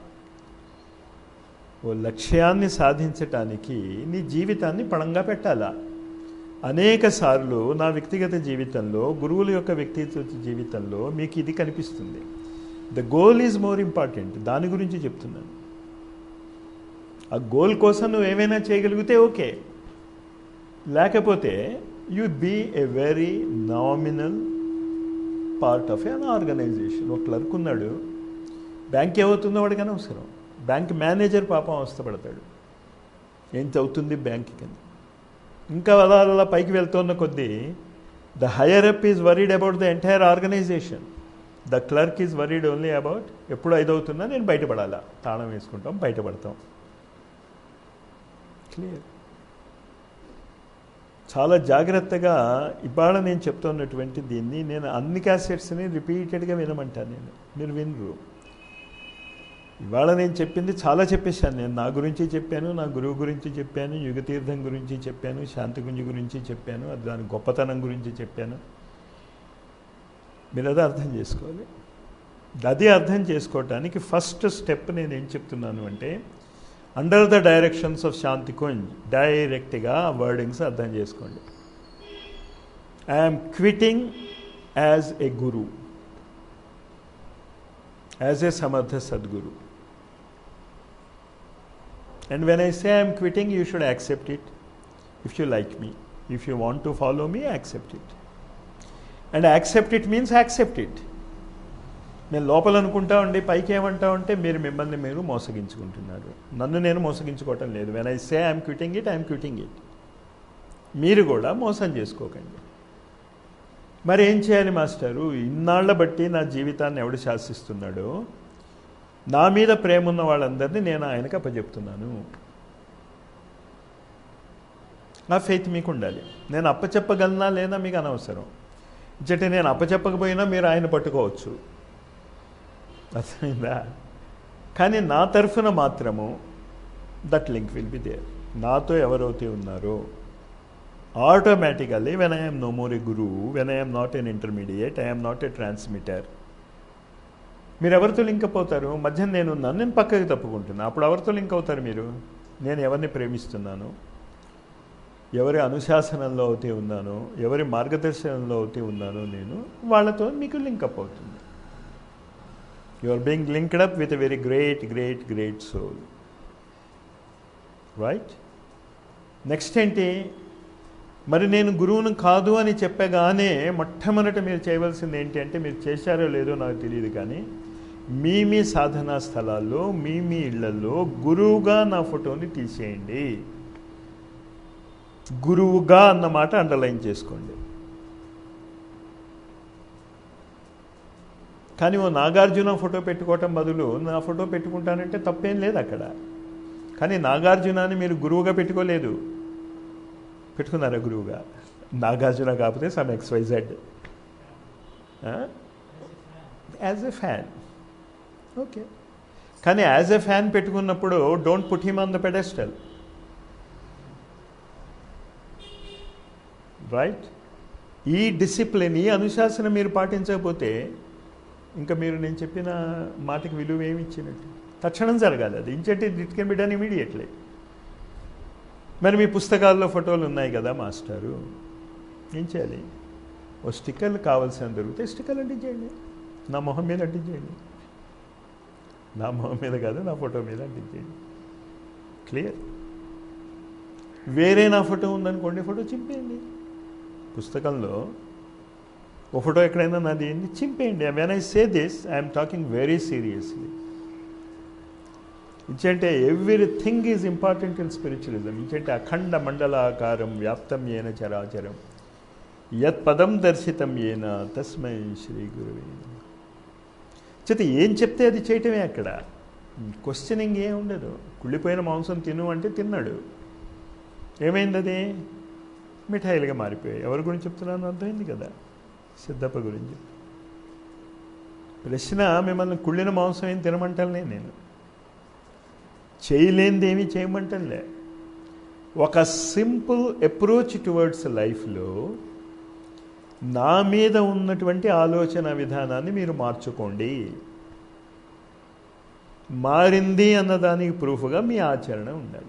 ఓ లక్ష్యాన్ని సాధించటానికి నీ జీవితాన్ని పణంగా పెట్టాలా అనేక సార్లు నా వ్యక్తిగత జీవితంలో గురువుల యొక్క వ్యక్తిగత జీవితంలో మీకు ఇది కనిపిస్తుంది the goal is more important దాని గురించి చెప్తున్నాను ఆ గోల్ కోసం నువ్వు ఏమైనా చేయగలిగితే ఓకే లేకపోతే you be a very nominal part of an organization ఒక క్లర్క్ ఉన్నాడు బ్యాంక్ ఏమవుతుందో వాడికి అనవసరం బ్యాంక్ మేనేజర్ పాపం అవస్థపడతాడు ఏం చదువుతుంది బ్యాంక్ కింద ఇంకా అలా అలా పైకి వెళ్తున్న కొద్దీ the higher up is worried about the entire organization the clerk is worried only about ఎప్పుడు ఐదవుతున్నా నేను బయటపడాలా తాళం వేసుకుంటాం బయటపడతాం క్లియర్ చాలా జాగ్రత్తగా ఇవాళ నేను చెప్తున్నటువంటి దీన్ని నేను అన్ని క్యాసెట్స్ని రిపీటెడ్గా వినమంటాను నేను మీరు వినరు ఇవాళ నేను చెప్పింది చాలా చెప్పేశాను నేను నా గురించి చెప్పాను నా గురువు గురించి చెప్పాను యుగతీర్థం గురించి చెప్పాను శాంతిగుంజి గురించి చెప్పాను అది దాని గొప్పతనం గురించి చెప్పాను మీరు అది అర్థం చేసుకోవాలి అది అర్థం చేసుకోవటానికి ఫస్ట్ స్టెప్ నేను ఏం చెప్తున్నాను అంటే under the directions of Shanti Kunj డైరెక్ట్గా వర్డింగ్స్ అర్థం చేసుకోండి I'm quitting as a guru as a Samarth Sadguru and when I say I'm quitting you should accept it if you like me if you want to follow me accept it and accept it means accept it నేను లోపల అనుకుంటా ఉండి పైకి ఏమంటా ఉంటే మీరు మిమ్మల్ని మీరు మోసగించుకుంటున్నారు నన్ను నేను మోసగించుకోవటం లేదు when I say I'm quitting it I'm quitting it మీరు కూడా మోసం చేసుకోకండి మరి ఏం చేయాలి మాస్టరు ఇన్నాళ్ల బట్టి నా జీవితాన్ని ఎవడు శాసిస్తున్నాడో నా మీద ప్రేమ ఉన్న వాళ్ళందరినీ నేను ఆయనకు అప్పచెప్తున్నాను నా ఫెయిత్ మీకు ఉండాలి నేను అప్పచెప్పగలనా లేదా మీకు అనవసరం ఇచ్చటి నేను అప్పచెప్పకపోయినా మీరు ఆయన పట్టుకోవచ్చు అర్థమైందా కానీ నా తరఫున మాత్రము that link will be there నాతో ఎవరైతే ఉన్నారో automatically when I'm no more a guru when I'm not an intermediate I'm not a transmitter మీరు ఎవరితో లింక్ అయిపోతారు మధ్య నేను ఉన్నాను నేను పక్కకి తప్పుకుంటున్నా అప్పుడు ఎవరితో లింక్ అవుతారు మీరు నేను ఎవరిని ప్రేమిస్తున్నాను ఎవరి అనుశాసనంలో అయితే ఉన్నానో ఎవరి మార్గదర్శనంలో అయితే ఉన్నానో నేను వాళ్ళతో మీకు లింక్ అప్ అవుతుంది you are being linked up with a very great great great soul right next ఏంటి మరి నేను గురువును కాదు అని చెప్పగానే మొట్టమొదట మీరు చేయవలసింది ఏంటి అంటే మీరు చేశారో లేదో నాకు తెలియదు కానీ మీ మీ సాధనా స్థలాల్లో మీ మీ ఇళ్లలో గురువుగా నా ఫోటోని తీసేయండి గురువుగా అన్నమాట అండర్లైన్ చేసుకోండి కానీ ఓ నాగార్జున ఫోటో పెట్టుకోవటం బదులు నా ఫోటో పెట్టుకుంటానంటే తప్పేం లేదు అక్కడ కానీ నాగార్జునాన్ని మీరు గురువుగా పెట్టుకోలేదు పెట్టుకున్నారా గురువుగా నాగార్జున కాకపోతే some XYZ as a fan okay కానీ యాజ్ ఎ ఫ్యాన్ పెట్టుకున్నప్పుడు don't put him on the pedestal right ఈ డిసిప్లిన్ ఈ అనుశాసన మీరు పాటించకపోతే ఇంకా మీరు నేను చెప్పిన మాటకి విలువ ఏమి ఇచ్చినట్టు తక్షణం జరగాలి అది ఇంచంటే it can be done immediately మరి మీ పుస్తకాల్లో ఫోటోలు ఉన్నాయి కదా మాస్టారు ఏం చేయాలి ఓ స్టిక్కర్లు కావాల్సిన దొరికితే స్టిక్కర్లు అంటించేయండి నా మొహం మీద అంటించేయండి నా మొహం మీద కాదు నా ఫోటో మీద అంటించేయండి క్లియర్ వేరే నా ఫోటో ఉందనుకోండి ఫోటో చింపేయండి పుస్తకంలో ఓ ఫోటో ఎక్కడైనా నాది చింపేయండి when I say this I'm talking very seriously ఇంకంటే everything is important in spiritualism ఇంకంటే అఖండ మండలాకారం వ్యాప్తం ఏన చరాచరం యత్ పదం దర్శితం ఏన తస్మై శ్రీ గురువే చేత ఏం చెప్తే అది చేయటమే అక్కడ క్వశ్చనింగ్ ఏం ఉండదు కుళ్ళిపోయిన మాంసం తిను అంటే తిన్నాడు ఏమైంది అది మిఠాయిలుగా మారిపోయాయి ఎవరి గురించి చెప్తున్నాను అర్థమైంది కదా సిద్ధప్ప గురించి ప్రశ్న మిమ్మల్ని కుళ్ళిన మాంసం ఏం తినమంటలే నేను చేయలేనిది ఏమీ చేయమంటలే ఒక సింపుల్ అప్రోచ్ టువర్డ్స్ లైఫ్లో నా మీద ఉన్నటువంటి ఆలోచన విధానాన్ని మీరు మార్చుకోండి మారింది అన్నదానికి ప్రూఫ్గా మీ ఆచరణ ఉండాలి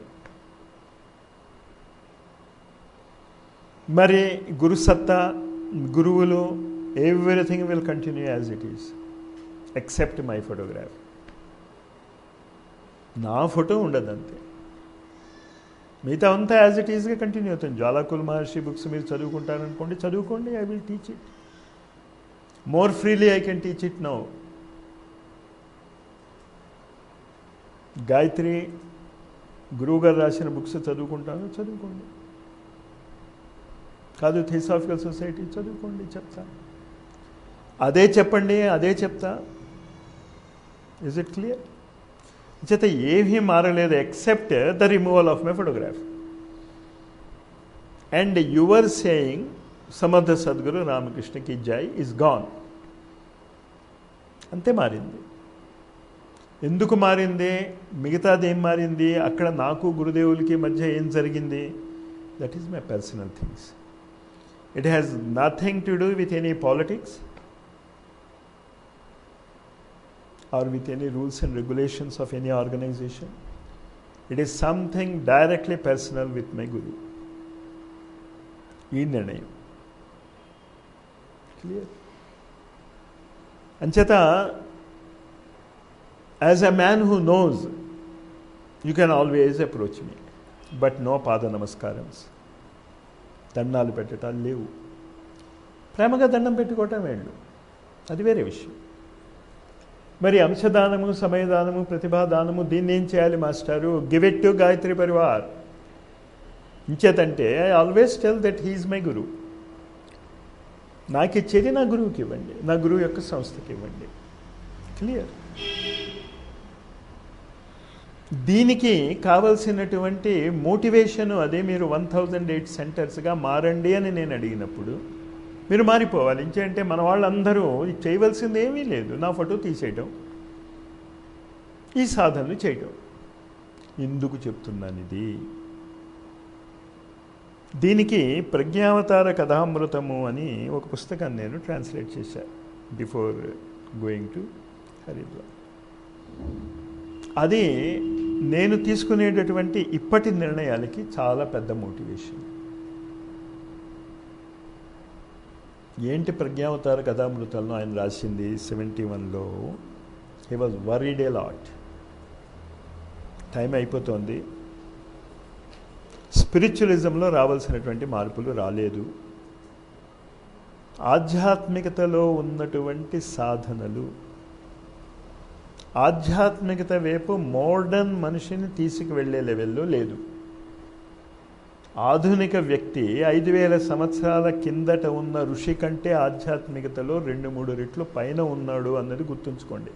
మరి గురుసత్తా గురువులు everything will continue as it is except my photograph నా ఫోటో ఉండదు అంతే మిగతా అంతా యాజ్ ఇట్ ఈస్గా కంటిన్యూ అవుతుంది జ్వాలాకుల్ మహర్షి బుక్స్ మీరు చదువుకుంటారనుకోండి చదువుకోండి I will teach it more freely I can teach it now Gayatri గురువు గారు రాసిన బుక్స్ చదువుకుంటాను చదువుకోండి కాదు థియోసాఫికల్ సొసైటీ చదువుకోండి చెప్తా అదే చెప్పండి అదే చెప్తా ఇజ్ ఇట్ క్లియర్ చేత ఏమీ మారలేదు except the removal of my photograph and your saying సమర్థ సద్గురు రామకృష్ణకి జై ఇస్ గాన్ అంతే మారింది ఎందుకు మారింది మిగతాది ఏం మారింది అక్కడ నాకు గురుదేవులకి మధ్య ఏం జరిగింది that is my personal things it has nothing to do with any politics or with any rules and regulations of any organization. It is something directly personal with my Guru. ఈ నిర్ణయం క్లియర్ అంచేత as a man who knows you can always approach me but no పాద నమస్కారమ్స్ దండాలు పెట్టటాలు లేవు ప్రేమగా దండం పెట్టుకోవటం వేళ్ళు అది వేరే విషయం మరి అంశదానము సమయదానము ప్రతిభాదానము దీన్ని ఏం చేయాలి మాస్టారు give it to Gayatri Parivar ఇంచేతంటే I always tell that he is my guru నాకు ఇచ్చేది నా గురువుకి ఇవ్వండి నా గురువు యొక్క సంస్థకి ఇవ్వండి క్లియర్ దీనికి కావలసినటువంటి మోటివేషన్ అదే మీరు వన్ థౌజండ్ ఎయిట్ సెంటర్స్గా మారండి అని నేను అడిగినప్పుడు మీరు మారిపోవాలి ఇంకేంటే మన వాళ్ళందరూ చేయవలసింది ఏమీ లేదు నా ఫోటో తీసేయటం ఈ సాధనలు చేయటం ఎందుకు చెప్తున్నాను ఇది దీనికి ప్రజ్ఞావతార కథామృతము అని ఒక పుస్తకాన్ని నేను ట్రాన్స్లేట్ చేశాను బిఫోర్ గోయింగ్ టు హరిద్వార్ అది నేను తీసుకునేటటువంటి ఇప్పటి నిర్ణయాలకి చాలా పెద్ద మోటివేషన్ ఏంటి ప్రజ్ఞావతార కథామృతంలో ఆయన రాసింది సెవెంటీ వన్లో he was worried a lot time అయిపోతుంది స్పిరిచువలిజంలో రావాల్సినటువంటి మార్పులు రాలేదు ఆధ్యాత్మికతలో ఉన్నటువంటి సాధనలు ఆధ్యాత్మికత వైపు మోడర్న్ మనిషిని తీసుకువెళ్ళే లెవెల్లో లేదు ఆధునిక వ్యక్తి ఐదు వేల సంవత్సరాల కిందట ఉన్న ఋషి కంటే ఆధ్యాత్మికతలో రెండు మూడు రెట్లు పైన ఉన్నాడు అన్నది గుర్తుంచుకోండి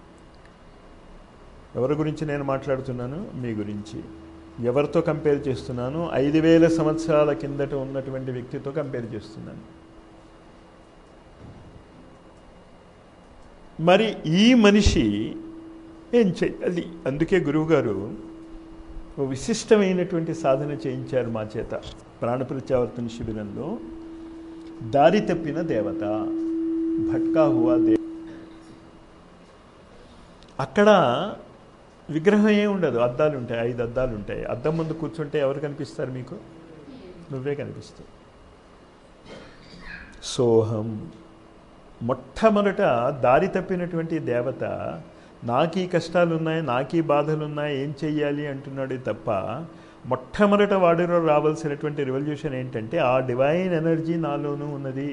ఎవరి గురించి నేను మాట్లాడుతున్నాను మీ గురించి ఎవరితో కంపేర్ చేస్తున్నాను ఐదు వేల సంవత్సరాల కిందట ఉన్నటువంటి వ్యక్తితో కంపేర్ చేస్తున్నాను మరి ఈ మనిషి ఏం చెయ్యాలి అందుకే గురువుగారు ఓ విశిష్టమైనటువంటి సాధన చేయించారు మా చేత ప్రాణప్రత్యావర్తన శిబిరంలో దారి తప్పిన దేవత భట్కా హువా దే అక్కడ విగ్రహం ఏం ఉండదు అద్దాలు ఉంటాయి ఐదు అద్దాలు ఉంటాయి అద్దం ముందు కూర్చుంటే ఎవరు కనిపిస్తారు మీకు నువ్వే కనిపిస్తావు సోహం మొట్టమొదట దారి తప్పినటువంటి దేవత నాకు ఈ కష్టాలు ఉన్నాయి నాకు ఈ బాధలు ఉన్నాయి ఏం చెయ్యాలి అంటున్నాడు తప్ప మొట్టమొదట వాడిలో రావాల్సినటువంటి రెవల్యూషన్ ఏంటంటే ఆ డివైన్ ఎనర్జీ నాలోనూ ఉన్నది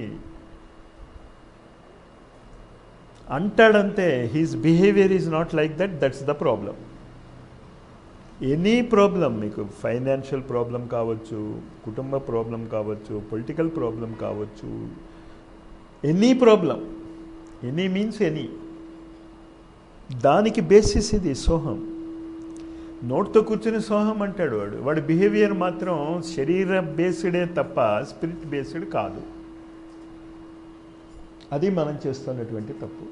అంటాడంతే his behaviour is not like that that's the problem any problem మీకు ఫైనాన్షియల్ ప్రాబ్లం కావచ్చు కుటుంబ ప్రాబ్లం కావచ్చు పొలిటికల్ ప్రాబ్లం కావచ్చు any problem any means any దానికి బేసిస్ ఇది సోహం నోట్తో కూర్చుని సోహం అంటాడు వాడు వాడి బిహేవియర్ మాత్రం శరీర బేస్డే తప్ప స్పిరిట్ బేస్డ్ కాదు అది మనం చేస్తున్నటువంటి తప్పు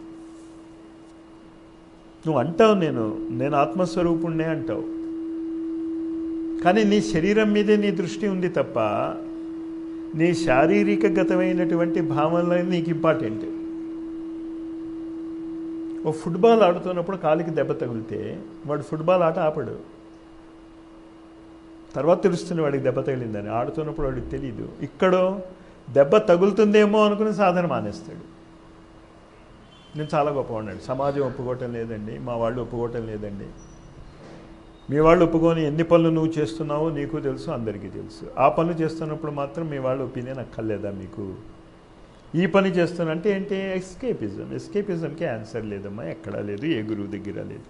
నువ్వు అంటావు నేను నేను ఆత్మస్వరూపుణ్ణే అంటావు కానీ నీ శరీరం మీదే నీ దృష్టి ఉంది తప్ప నీ శారీరకగతమైనటువంటి భావనలు నీకు ఇంపార్టెంట్ ఓ ఫుట్బాల్ ఆడుతున్నప్పుడు కాలికి దెబ్బ తగిలితే వాడు ఫుట్బాల్ ఆట ఆపడు తర్వాత తెలుస్తుంది వాడికి దెబ్బ తగిలిందని ఆడుతున్నప్పుడు వాడికి తెలియదు ఇక్కడో దెబ్బ తగులుతుందేమో అనుకుని సాధన మానేస్తాడు నేను చాలా గొప్పవాడినాడు సమాజం ఒప్పుకోవటం లేదండి మా వాళ్ళు ఒప్పుకోవటం లేదండి మీ వాళ్ళు ఒప్పుకొని ఎన్ని పనులు నువ్వు చేస్తున్నావో నీకు తెలుసు అందరికీ తెలుసు ఆ పనులు చేస్తున్నప్పుడు మాత్రం మీ వాళ్ళ ఒపీనియన్ అక్కర్లేదా మీకు ఈ పని చేస్తున్నంటే ఏంటి ఎస్కేపిజం ఎస్కేపిజంకి ఆన్సర్ లేదమ్మా ఎక్కడా లేదు ఏ గురువు దగ్గర లేదు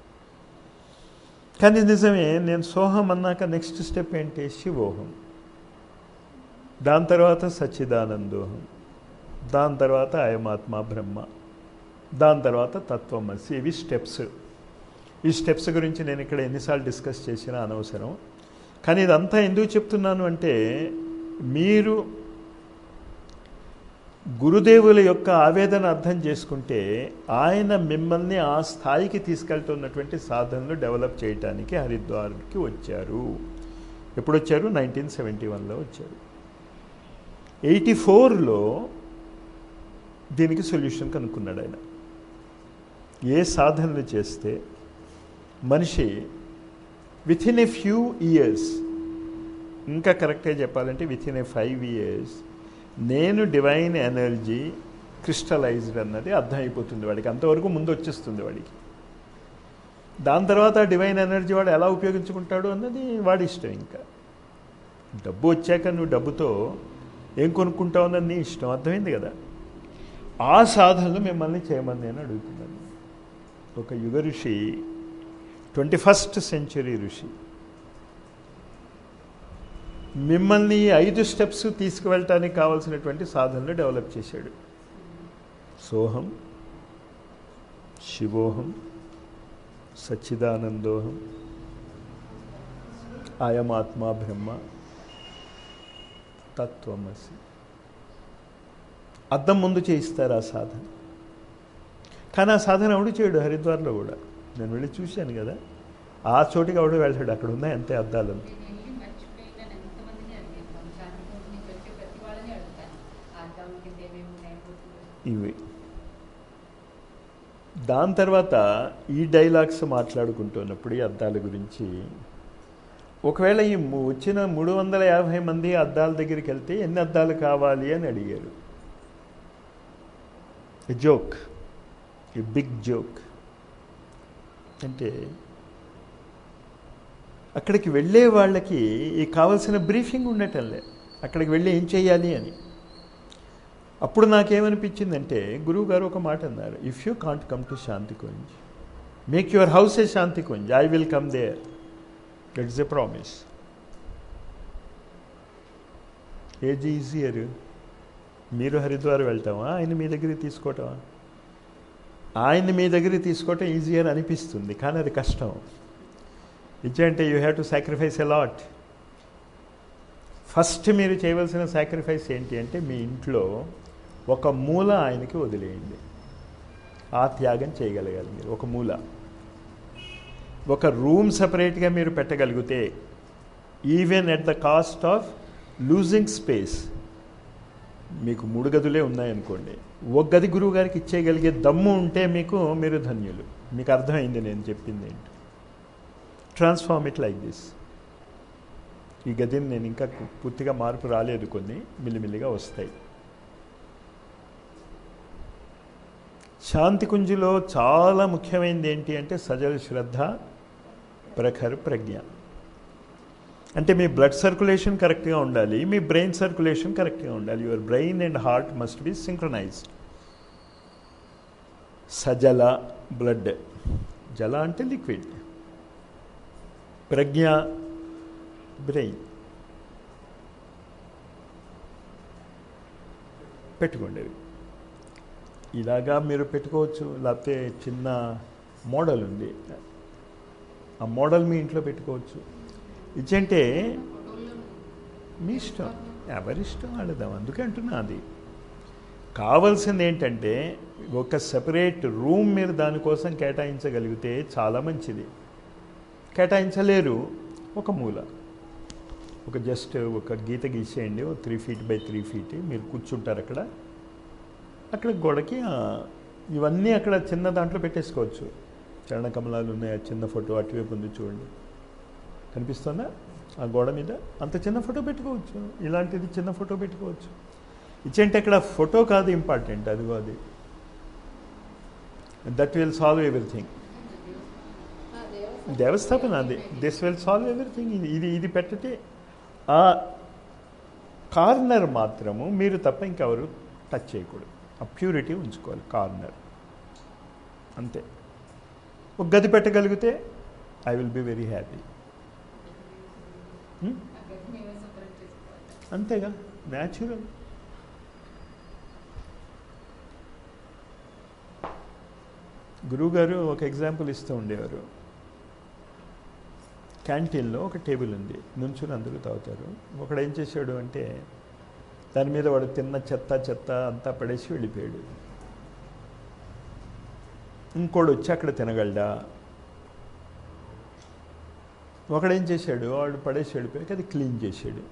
కానీ నిజమే నేను సోహం అన్నాక నెక్స్ట్ స్టెప్ ఏంటి శివోహం దాని తర్వాత సచ్చిదానందోహం దాని తర్వాత అయమాత్మ బ్రహ్మ దాని తర్వాత తత్వమసి ఇవి స్టెప్స్ ఈ స్టెప్స్ గురించి నేను ఇక్కడ ఎన్నిసార్లు డిస్కస్ చేసినా అనవసరం కానీ ఇదంతా ఎందుకు చెప్తున్నాను అంటే మీరు గురుదేవుల యొక్క ఆవేదన అర్థం చేసుకుంటే ఆయన మిమ్మల్ని ఆ స్థాయికి తీసుకెళ్తున్నటువంటి సాధనలు డెవలప్ చేయటానికి హరిద్వార్కి వచ్చారు ఎప్పుడు వచ్చారు నైన్టీన్ సెవెంటీ వన్లో వచ్చారు ఎయిటీ ఫోర్లో దీనికి సొల్యూషన్ కనుక్కున్నాడు ఆయన ఏ సాధనలు చేస్తే మనిషి within a few years ఇంకా కరెక్ట్గా చెప్పాలంటే within a five years నేను డివైన్ ఎనర్జీ క్రిస్టలైజ్డ్ అన్నది అర్థమైపోతుంది వాడికి అంతవరకు ముందు వచ్చేస్తుంది వాడికి దాని తర్వాత డివైన్ ఎనర్జీ వాడు ఎలా ఉపయోగించుకుంటాడు అన్నది వాడి ఇష్టం ఇంకా డబ్బు వచ్చాక నువ్వు డబ్బుతో ఏం కొనుక్కుంటావు అన్నది నీ ఇష్టం అర్థమైంది కదా ఆ సాధనలు మిమ్మల్ని చేయమని నేను అడుగుతున్నాను ఒక యుగ ఋషి ట్వంటీ ఫస్ట్ సెంచరీ ఋషి మిమ్మల్ని ఈ ఐదు స్టెప్స్ తీసుకువెళ్ళటానికి కావాల్సినటువంటి సాధనలు డెవలప్ చేశాడు సోహం శివోహం సచ్చిదానందోహం అయమాత్మ బ్రహ్మ తత్వమసి అద్దం ముందు చేయిస్తారు ఆ సాధన కానీ ఆ సాధన ఎవడు చేయడు హరిద్వార్లో కూడా నేను వెళ్ళి చూశాను కదా ఆ చోటికి ఎవడు వెళ్ళాడు అక్కడ ఉన్నాయి అంతే అద్దాలు నేను వెళ్ళి మర్చిపోయినాను ఎంతమందిని అడిగాను శాంతి కోసం నుంచి వచ్చే ప్రతి వాళ్ళని అడుగుతాను ఆ అద్దం కింద ఏమేమి ఉన్నాయో ఇవి దాని తర్వాత ఈ డైలాగ్స్ మాట్లాడుకుంటున్నప్పుడు ఈ అద్దాల గురించి ఒకవేళ ఈ ము- వచ్చిన మూడు వందల యాభై మంది అద్దాల దగ్గరికి వెళ్తే ఎన్ని అద్దాలు కావాలి అని అడిగారు జోక్ ఈ బిగ్ జోక్ అంటే అక్కడికి వెళ్ళే వాళ్ళకి ఈ కావాల్సిన బ్రీఫింగ్ ఉండటంలే అక్కడికి వెళ్ళి ఏం చేయాలి అని అప్పుడు నాకేమనిపించిందంటే గురువు గారు ఒక మాట అన్నారు if you can't come to Shanti Kunj make your house a Shanti Kunj I will come there it's a promise as easier మీరు హరిద్వార్ వెళ్తామా ఆయన మీ దగ్గరికి తీసుకోవటమా ఆయన్ని మీ దగ్గరికి తీసుకోవటం ఈజియర్ అనిపిస్తుంది కానీ అది కష్టం ఇచ్చంటే you have to sacrifice a lot first మీరు చేయవలసిన సాక్రిఫైస్ ఏంటి అంటే మీ ఇంట్లో ఒక మూల ఆయనకి వదిలేయండి ఆ త్యాగం చేయగలగాలి మీరు ఒక మూల ఒక రూమ్ సపరేట్గా మీరు పెట్టగలిగితే even at the cost of losing space మీకు మూడు గదులే ఉన్నాయనుకోండి ఒక గది గురువు గారికి ఇచ్చేయగలిగే దమ్ము ఉంటే మీకు మీరు ధన్యులు మీకు అర్థమైంది నేను చెప్పింది ఏంటి ట్రాన్స్ఫార్మ్ ఇట్ లైక్ దిస్ ఈ గదిని నేను ఇంకా పూర్తిగా మార్పు రాలేదు కొన్ని మిల్లిమిల్లిగా వస్తాయి శాంతి కుంజులో చాలా ముఖ్యమైనది ఏంటి అంటే సజల శ్రద్ధ ప్రఖర్ ప్రజ్ఞ అంటే మీ బ్లడ్ సర్క్యులేషన్ కరెక్ట్గా ఉండాలి మీ బ్రెయిన్ సర్క్యులేషన్ కరెక్ట్గా ఉండాలి your brain and heart must be synchronized సజల బ్లడ్ జల అంటే లిక్విడ్ ప్రజ్ఞ బ్రెయిన్ పెట్టుకోండి అవి ఇలాగా మీరు పెట్టుకోవచ్చు లేకపోతే చిన్న మోడల్ ఉంది ఆ మోడల్ మీ ఇంట్లో పెట్టుకోవచ్చు ఇచ్చంటే ఫోటోల్లో మీ ఇష్టం ఎవరిష్టం వాళ్ళదాం అందుకే అంటున్నా అది కావాల్సింది ఏంటంటే ఒక సెపరేట్ రూమ్ మీరు దానికోసం కేటాయించగలిగితే చాలా మంచిది కేటాయించలేరు ఒక మూల ఒక జస్ట్ ఒక గీత గీసేయండి ఒక three feet by three feet మీరు కూర్చుంటారు అక్కడ అక్కడ గోడకి ఆ, ఇవన్నీ అక్కడ చిన్న దాంట్లో పెట్టేసుకోవచ్చు చరణ కమలాలు ఉన్నాయి ఆ చిన్న ఫోటో అటువైపు ఉంది చూడండి కనిపిస్తుందా ఆ గోడ మీద అంత చిన్న ఫోటో పెట్టుకోవచ్చు ఇలాంటిది చిన్న ఫోటో పెట్టుకోవచ్చు ఇచ్చేంటే అక్కడ ఫోటో కాదు ఇంపార్టెంట్ అదిగో అది దట్ విల్ సాల్వ్ ఎవ్రీథింగ్ దేవస్థాపన అది దిస్ విల్ సాల్వ్ ఎవ్రీథింగ్ ఇది ఇది ఇది పెట్టితే ఆ కార్నర్ మాత్రము మీరు తప్ప ఇంకెవరు టచ్ చేయకూడదు ఆ ప్యూరిటీ ఉంచుకోవాలి కార్నర్ అంతే ఒక గది పెట్టగలిగితే I will be very happy అక్కడ మేమే శుభ్రం చేసుకోవాలి అంతేగా న్యాచురల్ గురువుగారు ఒక ఎగ్జాంపుల్ ఇస్తూ ఉండేవారు క్యాంటీన్లో ఒక టేబుల్ ఉంది నుంచుని అందరూ తాగుతారు ఒకడు ఏం చేశాడు అంటే దాని మీద వాడు తిన్న చెత్త చెత్త అంతా పడేసి వెళ్ళిపోయాడు ఇంకోడు వచ్చి అక్కడ తినగలడా ఒకడేం చేశాడు వాడు పడేసి వెళ్ళిపోయాక అది క్లీన్ చేశాడు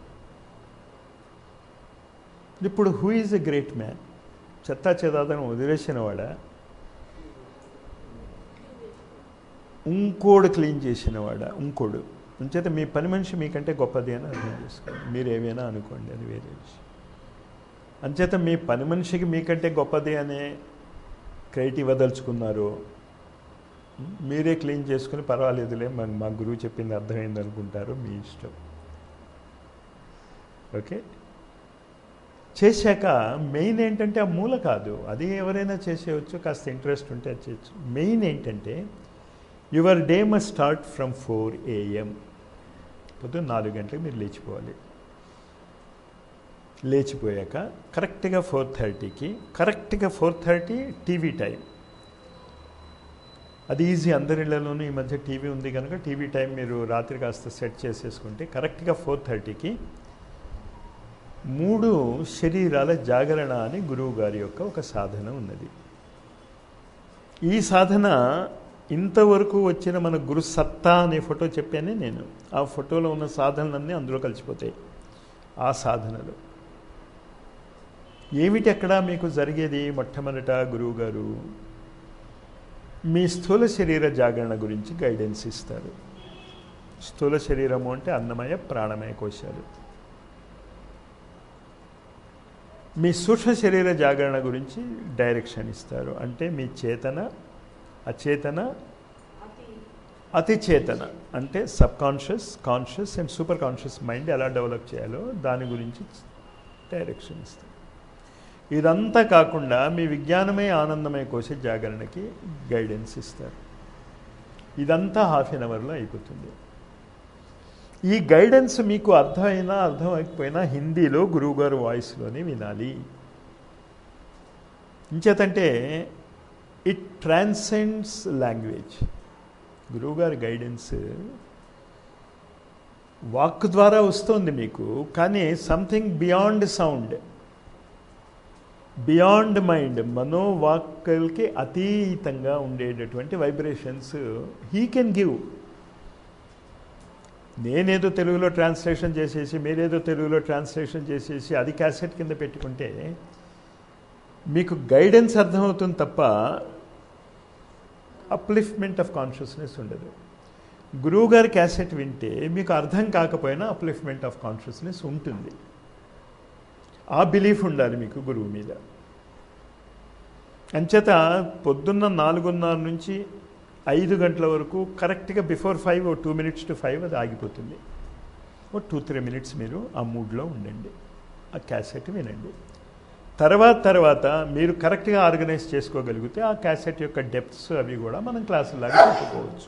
ఇప్పుడు who is a great man చెత్తా చెదాదనం వదిలేసిన వాడా ఇంకోడు క్లీన్ చేసిన వాడా ఇంకోడు అంచేత మీ పని మనిషి మీకంటే గొప్పది అని అర్థం చేసుకోండి మీరు ఏమైనా అనుకోండి అది వేరే విషయం అంచేత మీ పని మనిషికి మీకంటే గొప్పది అనే క్రెడిట్ ఇవ్వదలుచుకున్నారు మీరే క్లీన్ చేసుకుని పర్వాలేదులే మా మా గురువు చెప్పింది అర్థమైంది అనుకుంటారు మీ ఇష్టం ఓకే చేశాక మెయిన్ ఏంటంటే ఆ మూల కాదు అది ఎవరైనా చేసేయచ్చు కాస్త ఇంట్రెస్ట్ ఉంటే అది చేయొచ్చు మెయిన్ ఏంటంటే your day must start from four AM పొద్దున్న నాలుగు గంటలకు మీరు లేచిపోవాలి లేచిపోయాక కరెక్ట్గా ఫోర్ థర్టీకి కరెక్ట్గా ఫోర్ థర్టీ టీవీ టైం అది ఈజీ అందరి ఇళ్లలోనూ ఈ మధ్య టీవీ ఉంది కనుక టీవీ టైం మీరు రాత్రి కాస్త సెట్ చేసేసుకుంటే కరెక్ట్గా ఫోర్ థర్టీకి మూడు శరీరాల జాగరణ అని గురువు గారి యొక్క ఒక సాధన ఉన్నది ఈ సాధన ఇంతవరకు వచ్చిన మన గురు సత్తా అనే ఫోటో చెప్పానే నేను ఆ ఫోటోలో ఉన్న సాధనలన్నీ అందులో కలిసిపోతాయి ఆ సాధనలు ఏమిటి అక్కడ మీకు జరిగేది మొట్టమొదట గురువు గారు మీ స్థూల శరీర జాగరణ గురించి గైడెన్స్ ఇస్తారు స్థూల శరీరము అంటే అన్నమయ ప్రాణమయ కోశాలు మీ సూక్ష్మ శరీర జాగరణ గురించి డైరెక్షన్ ఇస్తారు అంటే మీ చేతన అచేతన అతి చేతన అంటే subconscious conscious and superconscious mind ఎలా డెవలప్ చేయాలో దాని గురించి డైరెక్షన్ ఇస్తారు ఇదంతా కాకుండా మీ విజ్ఞానమయ ఆనందమయ కోశ జాగరణకి గైడెన్స్ ఇస్తారు ఇదంతా హాఫ్ ఎన్ అవర్లో అయిపోతుంది ఈ గైడెన్స్ మీకు అర్థమైనా అర్థమైకపోయినా హిందీలో గురువుగారు వాయిస్లోనే వినాలి ఇంచేతంటే ఇట్ ట్రాన్సెండ్స్ లాంగ్వేజ్ గురువుగారి గైడెన్స్ వాక్ ద్వారా వస్తుంది మీకు కానీ something beyond sound beyond mind మనోవాక్కలకి అతీతంగా ఉండేటటువంటి వైబ్రేషన్స్ హీ కెన్ గివ్ నేనేదో తెలుగులో ట్రాన్స్లేషన్ చేసేసి మీరేదో తెలుగులో ట్రాన్స్లేషన్ చేసేసి అది క్యాసెట్ కింద పెట్టుకుంటే మీకు గైడెన్స్ అర్థమవుతుంది తప్ప అప్లిఫ్ట్మెంట్ ఆఫ్ కాన్షియస్నెస్ ఉండదు గురువుగారి క్యాసెట్ వింటే మీకు అర్థం కాకపోయినా అప్లిఫ్ట్మెంట్ ఆఫ్ కాన్షియస్నెస్ ఉంటుంది ఆ బిలీఫ్ ఉండాలి మీకు గురువు మీద అంచేత పొద్దున్న నాలుగున్నర నుంచి ఐదు గంటల వరకు కరెక్ట్గా బిఫోర్ ఫైవ్ ఓ టూ మినిట్స్ టు ఫైవ్ అది ఆగిపోతుంది ఓ టూ త్రీ మినిట్స్ మీరు ఆ మూడ్లో ఉండండి ఆ క్యాసెట్ వినండి తర్వాత తర్వాత మీరు కరెక్ట్గా ఆర్గనైజ్ చేసుకోగలిగితే ఆ క్యాసెట్ యొక్క డెప్త్స్ అవి కూడా మనం క్లాసులాగా చెప్పుకోవచ్చు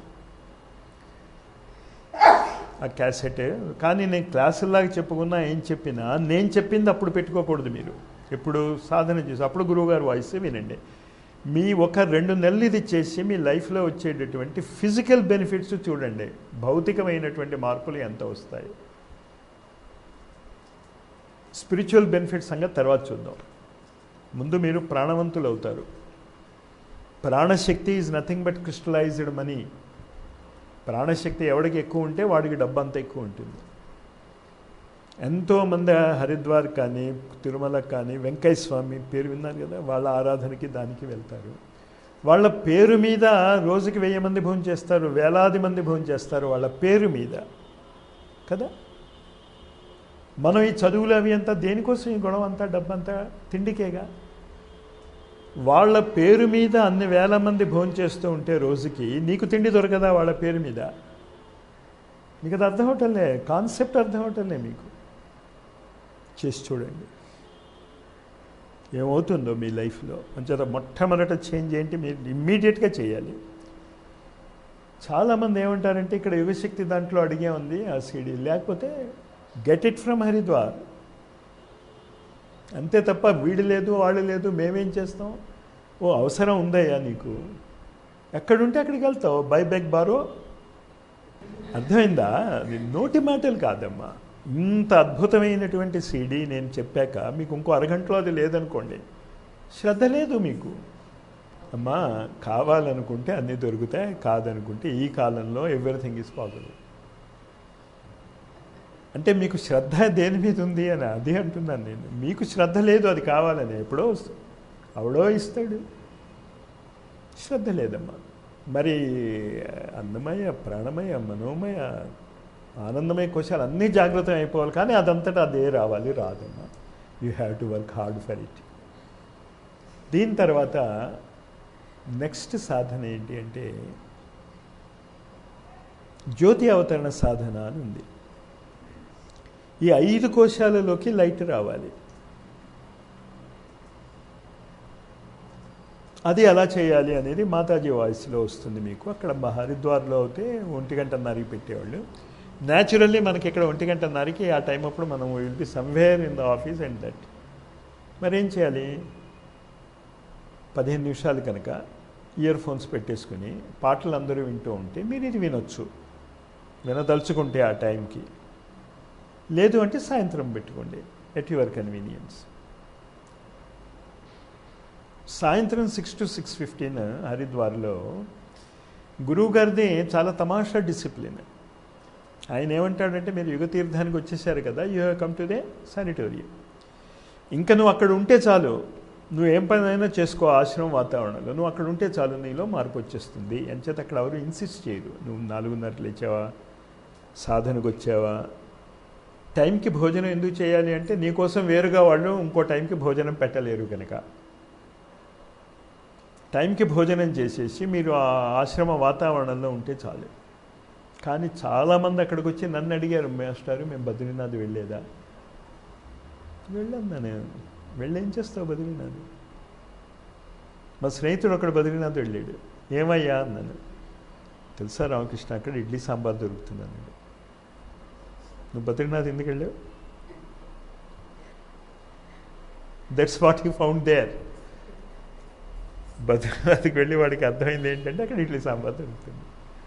ఆ క్యాసెట్ కానీ నేను క్లాసులాగా చెప్పుకున్నా ఏం చెప్పినా నేను చెప్పింది అప్పుడు పెట్టుకోకూడదు మీరు ఎప్పుడు సాధన చేసి అప్పుడు గురువుగారు వాయిస్ వినండి మీ ఒక రెండు నెలలు ఇది చేసి మీ లైఫ్లో వచ్చేటటువంటి ఫిజికల్ బెనిఫిట్స్ చూడండి భౌతికమైనటువంటి మార్పులు ఎంత వస్తాయి స్పిరిచువల్ బెనిఫిట్స్ సంగతి తర్వాత చూద్దాం ముందు మీరు ప్రాణవంతులు అవుతారు ప్రాణశక్తి is nothing but crystallized money ప్రాణశక్తి ఎవడికి ఎక్కువ ఉంటే వాడికి డబ్బు అంత ఎక్కువ ఉంటుంది ఎంతోమంది హరిద్వార్ కానీ తిరుమల కానీ వెంకయ్య స్వామి పేరు విన్నారు కదా వాళ్ళ ఆరాధనకి దానికి వెళ్తారు వాళ్ళ పేరు మీద రోజుకి వెయ్యి మంది భోజనం చేస్తారు వేలాది మంది భోజనం చేస్తారు వాళ్ళ పేరు మీద కదా మనం ఈ చదువులు అవి అంతా దేనికోసం ఈ గొడవ అంతా డబ్బంతా తిండికేగా వాళ్ళ పేరు మీద అన్ని వేల మంది భోజనం చేస్తూ ఉంటే రోజుకి నీకు తిండి దొరకదా వాళ్ళ పేరు మీద మీకు అది అర్థం అవటంలే కాన్సెప్ట్ అర్థం అవటంలే మీకు చేసి చూడండి ఏమవుతుందో మీ లైఫ్లో మంచిగా మొట్టమొదట చేంజ్ ఏంటి మీరు ఇమ్మీడియట్గా చేయాలి చాలామంది ఏమంటారంటే ఇక్కడ యుగశక్తి దాంట్లో అడిగే ఉంది ఆ సీడీ లేకపోతే గెట్ ఇట్ ఫ్రమ్ హరిద్వార్ అంతే తప్ప వీడు లేదు వాళ్ళు లేదు మేమేం చేస్తాం ఓ అవసరం ఉందయ్యా నీకు ఎక్కడుంటే అక్కడికి వెళ్తావు బై బెగ్ బారో అర్థమైందా అది నోటి మాటలు కాదమ్మా ఇంత అద్భుతమైనటువంటి సీడీ నేను చెప్పాక మీకు ఇంకో అరగంటలో అది లేదనుకోండి శ్రద్ధ లేదు మీకు అమ్మా కావాలనుకుంటే అన్నీ దొరుకుతాయి కాదనుకుంటే ఈ కాలంలో ఎవ్రీథింగ్ ఈజ్ పాసిబుల్ అంటే మీకు శ్రద్ధ దేని మీద ఉంది అని అది అంటున్నాను నేను మీకు శ్రద్ధ లేదు అది కావాలని ఎప్పుడో వస్తుంది అవడో ఇస్తాడు శ్రద్ధ లేదమ్మా మరి అన్నమయ ప్రాణమయ మనోమయ ఆనందమయ కోశాలు అన్నీ జాగ్రత్త అయిపోవాలి కానీ అదంతటా అదే రావాలి రాదమ్మా you have to work hard for it దీని తర్వాత నెక్స్ట్ సాధన ఏంటి అంటే జ్యోతి అవతరణ సాధన అని ఉంది ఈ ఐదు కోశాలలోకి లైట్ రావాలి అది ఎలా చేయాలి అనేది మాతాజీ వాయిస్లో వస్తుంది మీకు అక్కడ హరిద్వార్లో అయితే ఒంటి గంటన్నరకి పెట్టేవాళ్ళు న్యాచురల్లీ మనకి ఇక్కడ ఒంటి గంటన్నరకి ఆ టైం అప్పుడు మనం will be somewhere in the office and that మరి ఏం చేయాలి పదిహేను నిమిషాలు కనుక ఇయర్ ఫోన్స్ పెట్టేసుకుని పాటలు అందరూ వింటూ ఉంటే మీరు ఇది వినొచ్చు వినదలుచుకుంటే ఆ టైంకి లేదు అంటే సాయంత్రం పెట్టుకోండి ఎట్ యువర్ కన్వీనియన్స్ సాయంత్రం సిక్స్ టు సిక్స్ ఫిఫ్టీన్ హరిద్వార్లో గురువు గారిది చాలా తమాషా డిసిప్లిన్ ఆయన ఏమంటాడంటే మీరు యుగ తీర్థానికి వచ్చేసారు కదా you have come to the sanatorium ఇంకా నువ్వు అక్కడ ఉంటే చాలు నువ్వు ఏం పని అయినా చేసుకో ఆశ్రమం వాతావరణంలో నువ్వు అక్కడ ఉంటే చాలు నీలో మార్పు వచ్చేస్తుంది ఎంచేత అక్కడ ఎవరు ఇన్సిస్ట్ చేయరు నువ్వు నాలుగున్నర లేచావా సాధనకు వచ్చావా టైంకి భోజనం ఎందుకు చేయాలి అంటే నీకోసం వేరుగా వాళ్ళు ఇంకో టైంకి భోజనం పెట్టలేరు కనుక టైంకి భోజనం చేసేసి మీరు ఆ ఆశ్రమ వాతావరణంలో ఉంటే చాలు కానీ చాలామంది అక్కడికి వచ్చి నన్ను అడిగారు మాస్టారు మేము బద్రీనాథ్ వెళ్ళేదా వెళ్ళాను నేను వెళ్ళి ఏం చేస్తావు బద్రీనాథ్ మా స్నేహితుడు అక్కడ బద్రీనాథ్ వెళ్ళాడు ఏమయ్యా అన్నాను తెలుసా రామకృష్ణ అక్కడ ఇడ్లీ సాంబార్ దొరుకుతుంది అన్నాడు నువ్వు బద్రీనాథ్ ఎందుకు వెళ్ళావు that's what you found there బద్రీనాథ్కి వెళ్ళి వాడికి అర్థమైంది ఏంటంటే అక్కడ ఇడ్లీ సాంబార్ దొరుకుతుంది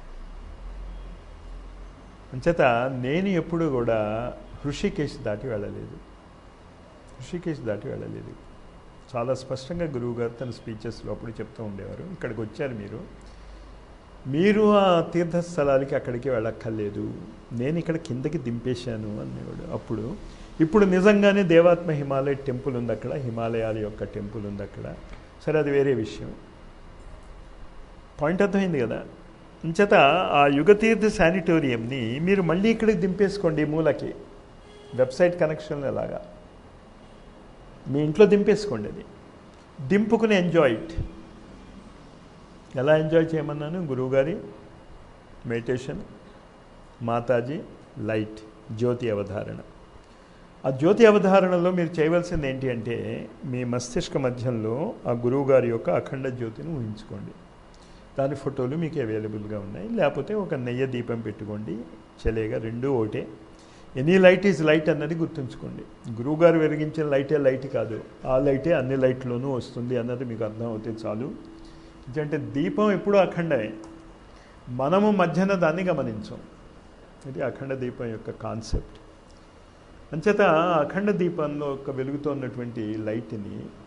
అంచేత నేను ఎప్పుడు కూడా హృషికేశ్ దాటి వెళ్ళలేదు హృషికేశ్ దాటి వెళ్ళలేదు చాలా స్పష్టంగా గురువు గారు తన స్పీచెస్లో అప్పుడు చెప్తూ ఉండేవారు ఇక్కడికి వచ్చారు మీరు మీరు ఆ తీర్థస్థలాలకి అక్కడికి వెళ్ళక్కర్లేదు నేను ఇక్కడ కిందకి దింపేశాను అనేవాడు అప్పుడు ఇప్పుడు నిజంగానే దేవాత్మ హిమాలయ టెంపుల్ ఉంది అక్కడ హిమాలయాల యొక్క టెంపుల్ ఉంది అక్కడ సరే అది వేరే విషయం పాయింట్ అర్థమైంది కదా ఇంచేత ఆ యుగతీర్థ శానిటోరియంని మీరు మళ్ళీ ఇక్కడికి దింపేసుకోండి మూలకి వెబ్సైట్ కనెక్షన్ ఎలాగా మీ ఇంట్లో దింపేసుకోండి అది దింపుకుని ఎంజాయ్ ఇట్ ఎలా ఎంజాయ్ చేయమన్నాను గురువుగారి మెడిటేషన్ మాతాజీ లైట్ జ్యోతి అవధారణ ఆ జ్యోతి అవధారణలో మీరు చేయవలసింది ఏంటి అంటే మీ మస్తిష్క మధ్యంలో ఆ గురువుగారి యొక్క అఖండ జ్యోతిని ఊహించుకోండి దాని ఫోటోలు మీకు అవైలబుల్గా ఉన్నాయి లేకపోతే ఒక నెయ్యి దీపం పెట్టుకోండి చలేగా రెండు ఒకటే ఎనీ లైట్ ఈజ్ లైట్ అన్నది గుర్తుంచుకోండి గురువుగారు వెలిగించిన లైటే లైట్ కాదు ఆ లైటే అన్ని లైట్లోనూ వస్తుంది అన్నది మీకు అర్థం అవుతే చాలు అంటే దీపం ఎప్పుడూ అఖండమే మనము మధ్యన దాన్ని గమనించాం ఇది అఖండ దీపం యొక్క కాన్సెప్ట్ అంచేత అఖండ దీపంలో ఒక వెలుగుతున్నటువంటి లైట్ని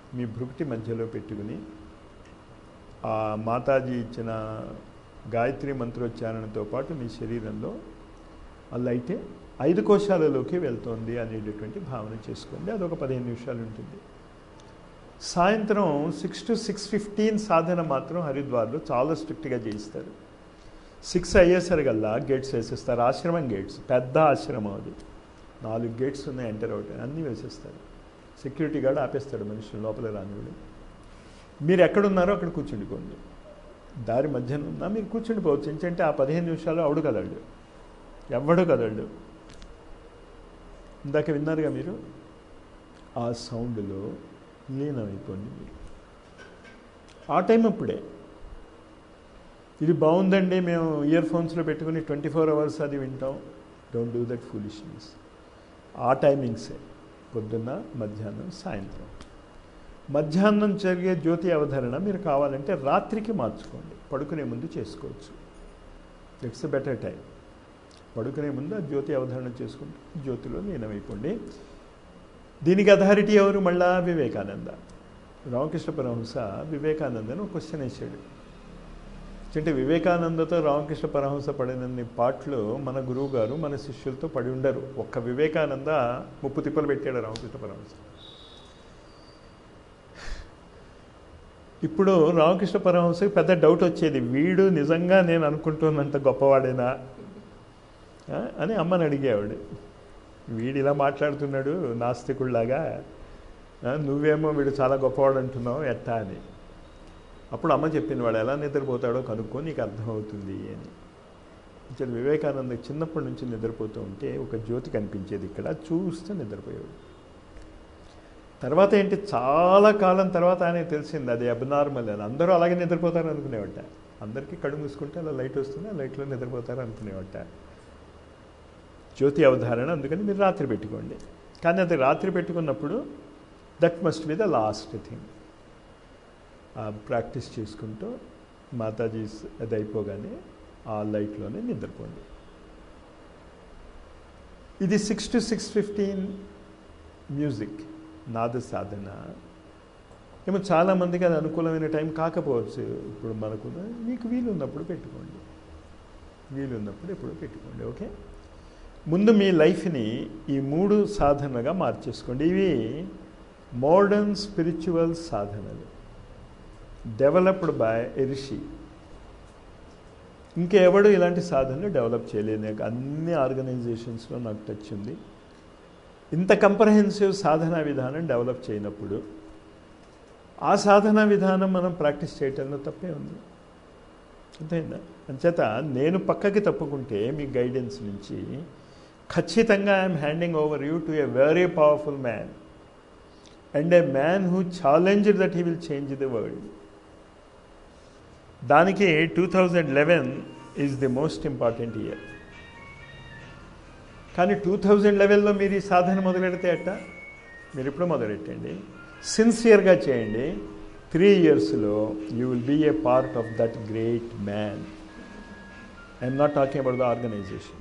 మీ భృకుటి మధ్యలో పెట్టుకుని ఆ మాతాజీ ఇచ్చిన గాయత్రి మంత్రోచ్చారణతో పాటు మీ శరీరంలో ఆ లైటే ఐదు కోశాలలోకి వెళ్తోంది అనేటటువంటి భావన చేసుకోండి అదొక పదిహేను నిమిషాలు ఉంటుంది సాయంత్రం సిక్స్ టు సిక్స్ ఫిఫ్టీన్ సాధన మాత్రం హరిద్వార్లో చాలా స్ట్రిక్ట్గా చేయిస్తారు సిక్స్ అయ్యేసరికల్లా గేట్స్ వేసేస్తారు ఆశ్రమం గేట్స్ పెద్ద ఆశ్రమం అది నాలుగు గేట్స్ ఉన్నాయి ఎంటర్ అవుట్ అన్నీ వేసేస్తారు సెక్యూరిటీ గార్డ్ ఆపేస్తాడు మనుషులు లోపల రానివాడు మీరు ఎక్కడున్నారో అక్కడ కూర్చుండిపోండి దారి మధ్యన ఉన్నా మీరు కూర్చుండిపోవచ్చు ఏంటంటే ఆ పదిహేను నిమిషాలు అవుడు కదళ్ళు ఎవడు కదళ్ళు ఇందాక విన్నారుగా మీరు ఆ సౌండ్లో లీనమైపోండి మీరు ఆ టైం అప్పుడే ఇది బాగుందండి మేము ఇయర్ ఫోన్స్లో పెట్టుకుని ట్వంటీ ఫోర్ అవర్స్ అది వింటాం డోంట్ డూ దట్ ఫులిష్నెస్ ఆ టైమింగ్సే పొద్దున్న మధ్యాహ్నం సాయంత్రం మధ్యాహ్నం జరిగే జ్యోతి అవధరణ మీరు కావాలంటే రాత్రికి మార్చుకోండి పడుకునే ముందు చేసుకోవచ్చు ఇట్స్ ఎ బెటర్ టైం పడుకునే ముందు ఆ జ్యోతి అవధరణ చేసుకుంటూ జ్యోతిలో లీనమైపోండి దీనికి అథారిటీ ఎవరు మళ్ళా వివేకానంద రామకృష్ణ పరమహంస వివేకానందను క్వశ్చన్ వేసాడు అంటే వివేకానందతో రామకృష్ణ పరమహంస పడినన్ని పాటలు మన గురువు గారు మన శిష్యులతో పడి ఉండరు ఒక్క వివేకానంద ముప్పు తిప్పలు పెట్టాడు రామకృష్ణ పరమహంస ఇప్పుడు రామకృష్ణ పరమహంసకి పెద్ద డౌట్ వచ్చేది వీడు నిజంగా నేను అనుకుంటున్నంత గొప్పవాడేనా ఆ? అని అమ్మని అడిగేవాడు వీడు ఇలా మాట్లాడుతున్నాడు నాస్తికుడిలాగా ఆ, నువ్వేమో వీడు చాలా గొప్పవాడు అంటున్నావు ఎట్టా అని అప్పుడు అమ్మ చెప్పింది వాడు ఎలా నిద్రపోతాడో కనుక్కో నీకు అర్థమవుతుంది అని ఇక్కడ వివేకానంద చిన్నప్పటి నుంచి నిద్రపోతూ ఉంటే ఒక జ్యోతి కనిపించేది ఇక్కడ చూస్తూ నిద్రపోయాడు తర్వాత ఏంటి చాలా కాలం తర్వాత ఆయనకు తెలిసింది అది అబ్నార్మల్ అని అందరూ అలాగే నిద్రపోతారు అనుకునేవట అందరికీ కళ్ళు మూసుకుంటే అలా లైట్ వస్తుంది ఆ లైట్లో నిద్రపోతారు అనుకునేవట జ్యోతి అవధారణ అందుకని మీరు రాత్రి పెట్టుకోండి కానీ అది రాత్రి పెట్టుకున్నప్పుడు that must be the last thing practice చేసుకుంటూ మాతాజీ అది అయిపోగానే ఆ లైట్లోనే నిద్రపోండి ఇది six to six fifteen music నాద సాధన ఏమో చాలామందికి అది అనుకూలమైన టైం కాకపోవచ్చు ఇప్పుడు మనకు మీకు వీలు ఉన్నప్పుడు పెట్టుకోండి వీలు ఉన్నప్పుడు ఎప్పుడు పెట్టుకోండి ఓకే ముందు మీ లైఫ్ని ఈ మూడు సాధనగా మార్చేసుకోండి ఇవి మోడర్న్ స్పిరిచువల్ సాధనలు డెవలప్డ్ బై రిషి ఇంకెవడు ఇలాంటి సాధనలు డెవలప్ చేయలేదు నాకు అన్ని ఆర్గనైజేషన్స్లో నాకు టచ్ ఉంది ఇంత కంప్రహెన్సివ్ సాధనా విధానం డెవలప్ చేయనప్పుడు ఆ సాధనా విధానం మనం ప్రాక్టీస్ చేయటంలో తప్పే ఉంది అంతేనా అంచేత నేను పక్కకి తప్పుకుంటే మీ గైడెన్స్ నుంచి ఖచ్చితంగా I'm handing over you to a very powerful man and a man who challenge that he will change the world దానికి two thousand eleven is the most important year కానీ టూ థౌజండ్ లెవెల్లో మీరు ఈ సాధన మొదలెడితే అట్ట మీరు ఇప్పుడు మొదలెట్టండి సిన్సియర్గా చేయండి త్రీ ఇయర్స్లో you will be a part of that great man I'm not talking about the organization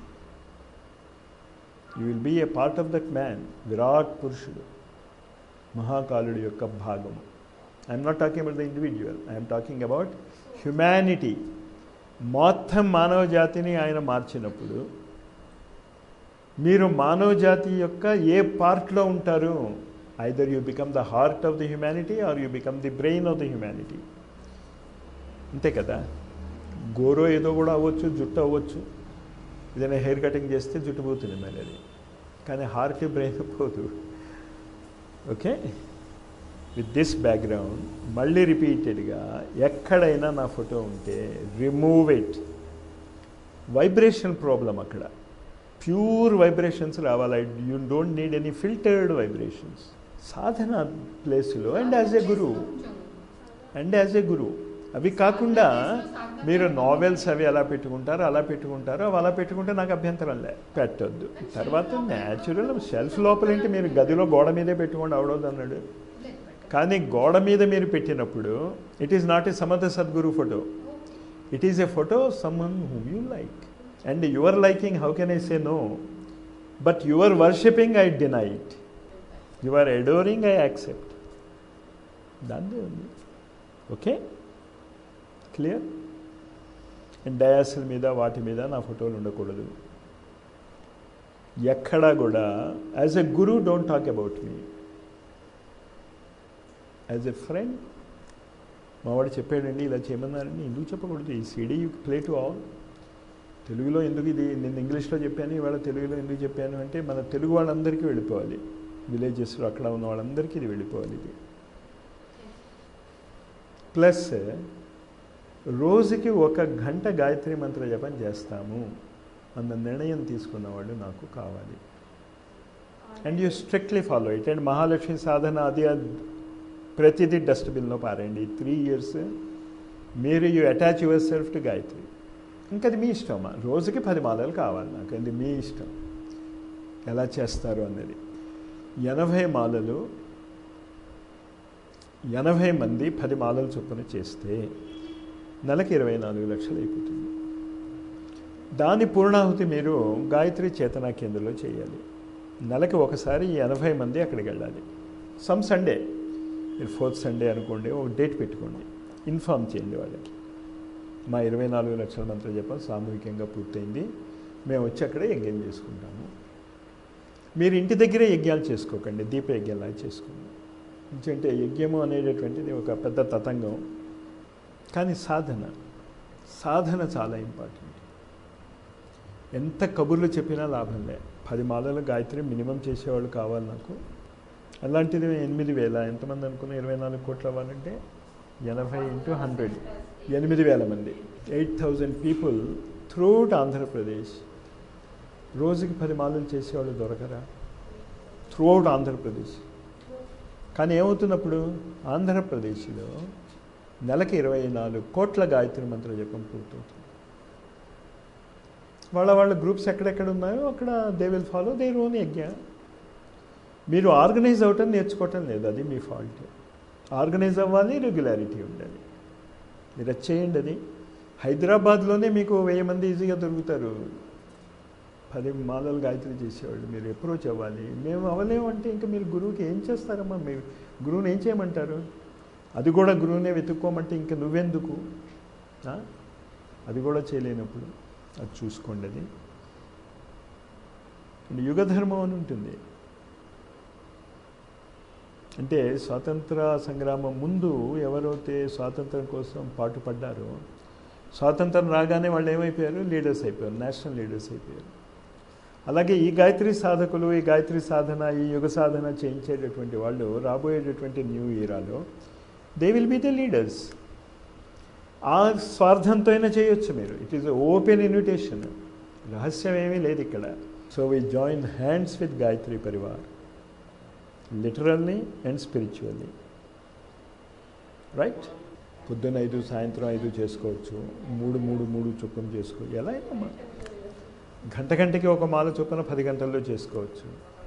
you will be a part of that man విరాట్ పురుషుడు మహాకాలుడి యొక్క భాగము I'm not talking about the individual I'm talking about humanity మొత్తం మానవ జాతిని ఆయన మార్చినప్పుడు మీరు మానవ జాతి యొక్క ఏ పార్ట్లో ఉంటారు either you become the heart of the humanity or you become the brain of the humanity అంతే కదా గోరో ఏదో కూడా అవ్వచ్చు జుట్టు అవ్వచ్చు ఏదైనా హెయిర్ కటింగ్ చేస్తే జుట్టు పోతుంది మరి అది కానీ హార్ట్ బ్రెయిన్ పోదు ఓకే విత్ దిస్ బ్యాక్గ్రౌండ్ మళ్ళీ రిపీటెడ్గా ఎక్కడైనా నా ఫోటో ఉంటే రిమూవ్ ఇట్ వైబ్రేషన్ ప్రాబ్లం అక్కడ ప్యూర్ వైబ్రేషన్స్ రావాలి you don't need any filtered vibrations సాధన ప్లేస్లో and as a guru and as a guru అవి కాకుండా మీరు నావెల్స్ అవి ఎలా పెట్టుకుంటారో అలా పెట్టుకుంటారో అవి అలా పెట్టుకుంటే నాకు అభ్యంతరం లే పెట్టొద్దు తర్వాత న్యాచురల్ షెల్ఫ్ లోపలేంటి మీరు గదిలో గోడ మీదే పెట్టుకోండి అవడవద్దు అన్నాడు కానీ గోడ మీద మీరు పెట్టినప్పుడు ఇట్ ఈస్ నాట్ ఏ సమర్థ సద్గురు photo it is a photo someone whom you like and your liking how can I say no but your worshipping I deny it you are adoring I accept దాందే ఉంది okay clear and డయాసిల్ మీద వాటి మీద నా ఫోటోలు ఉండకూడదు ఎక్కడా కూడా as a guru don't talk about me as a friend మావాడు చెప్పాడండి ఇలా చేయమన్నారండి ఎందుకు చెప్పకూడదు ఈ CD you play to all తెలుగులో ఎందుకు ఇది నేను ఇంగ్లీష్లో చెప్పాను ఇవాళ తెలుగులో ఎందుకు చెప్పాను అంటే మన తెలుగు వాళ్ళందరికీ వెళ్ళిపోవాలి విలేజెస్లో అక్కడ ఉన్న వాళ్ళందరికీ ఇది వెళ్ళిపోవాలి ఇది ప్లస్ రోజుకి ఒక గంట గాయత్రి మంత్ర జపం చేస్తాము అన్న నిర్ణయం తీసుకున్న వాళ్ళు నాకు కావాలి and you strictly follow it and Mahalakshmi సాధన అది ప్రతిదీ డస్ట్బిన్లో పారండి త్రీ ఇయర్స్ మీరు you attach yourself to Gayatri ఇంకా అది మీ ఇష్టం రోజుకి పది మాలలు కావాలి నాకు అది మీ ఇష్టం ఎలా చేస్తారు అన్నది ఎనభై మాలలు ఎనభై మంది పది మాలలు చొప్పున చేస్తే నెలకి ఇరవై నాలుగు లక్షలు అయిపోతుంది దాని పూర్ణాహుతి మీరు గాయత్రి చేతనా కేంద్రంలో చేయాలి నెలకి ఒకసారి ఈ ఎనభై మంది అక్కడికి వెళ్ళాలి సమ్ సండే మీరు ఫోర్త్ సండే అనుకోండి ఒక డేట్ పెట్టుకోండి ఇన్ఫామ్ చేయండి వాళ్ళకి మా ఇరవై నాలుగు లక్షల మంత్రం చెప్పాలి సామూహికంగా పూర్తయింది మేము వచ్చి అక్కడే యజ్ఞం చేసుకుంటాము మీరు ఇంటి దగ్గరే యజ్ఞాలు చేసుకోకండి దీప యజ్ఞాలు చేసుకోండి ఎందుకంటే యజ్ఞము అనేటటువంటిది ఒక పెద్ద తతంగం కానీ సాధన సాధన చాలా ఇంపార్టెంట్ ఎంత కబుర్లు చెప్పినా లాభం లే పది మాలలు గాయత్రి మినిమం చేసేవాళ్ళు కావాలి నాకు అలాంటిది ఎనిమిది వేల ఎంతమంది అనుకున్న ఇరవై నాలుగు కోట్లు అవ్వాలంటే ఎనభై ఇంటూ హండ్రెడ్ ఎనిమిది వేల మంది eight thousand people throughout Andhra Pradesh రోజుకి పది మాలలు చేసేవాళ్ళు దొరకరా త్రూఅవుట్ ఆంధ్రప్రదేశ్ కానీ ఏమవుతున్నప్పుడు ఆంధ్రప్రదేశ్లో నెలకి ఇరవై నాలుగు కోట్ల గాయత్రి మంత్ర జపం పూర్తవుతుంది వాళ్ళ వాళ్ళ గ్రూప్స్ ఎక్కడెక్కడ ఉన్నాయో అక్కడ they will follow their own యజ్ఞ మీరు ఆర్గనైజ్ అవ్వటం నేర్చుకోవటం లేదు అది మీ ఫాల్ట్ ఆర్గనైజ్ అవ్వాలి రెగ్యులారిటీ ఉండాలి మీరు అది చేయండి అది హైదరాబాద్లోనే మీకు వెయ్యి మంది ఈజీగా దొరుకుతారు పది మాలలు గాయత్రి చేసేవాళ్ళు మీరు అప్రోచ్ అవ్వాలి మేము అవ్వలేమంటే ఇంకా మీరు గురువుకి ఏం చేస్తారమ్మా మీరు గురువుని ఏం చేయమంటారు అది కూడా గురువునే వెతుక్కోమంటే ఇంకా నువ్వెందుకు ఆ? అది కూడా చేయలేనప్పుడు అది చూసుకోండి అది అండ్ యుగధర్మం అని ఉంటుంది అంటే స్వాతంత్ర సంగ్రామం ముందు ఎవరైతే స్వాతంత్రం కోసం పాటుపడ్డారో స్వాతంత్రం రాగానే వాళ్ళు ఏమైపోయారు లీడర్స్ అయిపోయారు నేషనల్ లీడర్స్ అయిపోయారు అలాగే ఈ గాయత్రి సాధకులు ఈ గాయత్రి సాధన ఈ యుగ సాధన చేయించేటటువంటి వాళ్ళు రాబోయేటటువంటి న్యూ ఇయరాలో they will be the leaders ఆ స్వార్థంతో అయినా చేయొచ్చు మీరు ఇట్ ఈస్ ఓపెన్ ఇన్విటేషన్ రహస్యం ఏమీ లేదు ఇక్కడ so we join hands with Gayatri Parivar literally and spiritually right పొద్దున్న ఐదు సాయంత్రం ఐదు చేసుకోవచ్చు మూడు మూడు మూడు చొప్పున చేసుకోవచ్చు ఎలా అయినా గంట గంటకి ఒక మాల చొప్పున పది గంటల్లో చేసుకోవచ్చు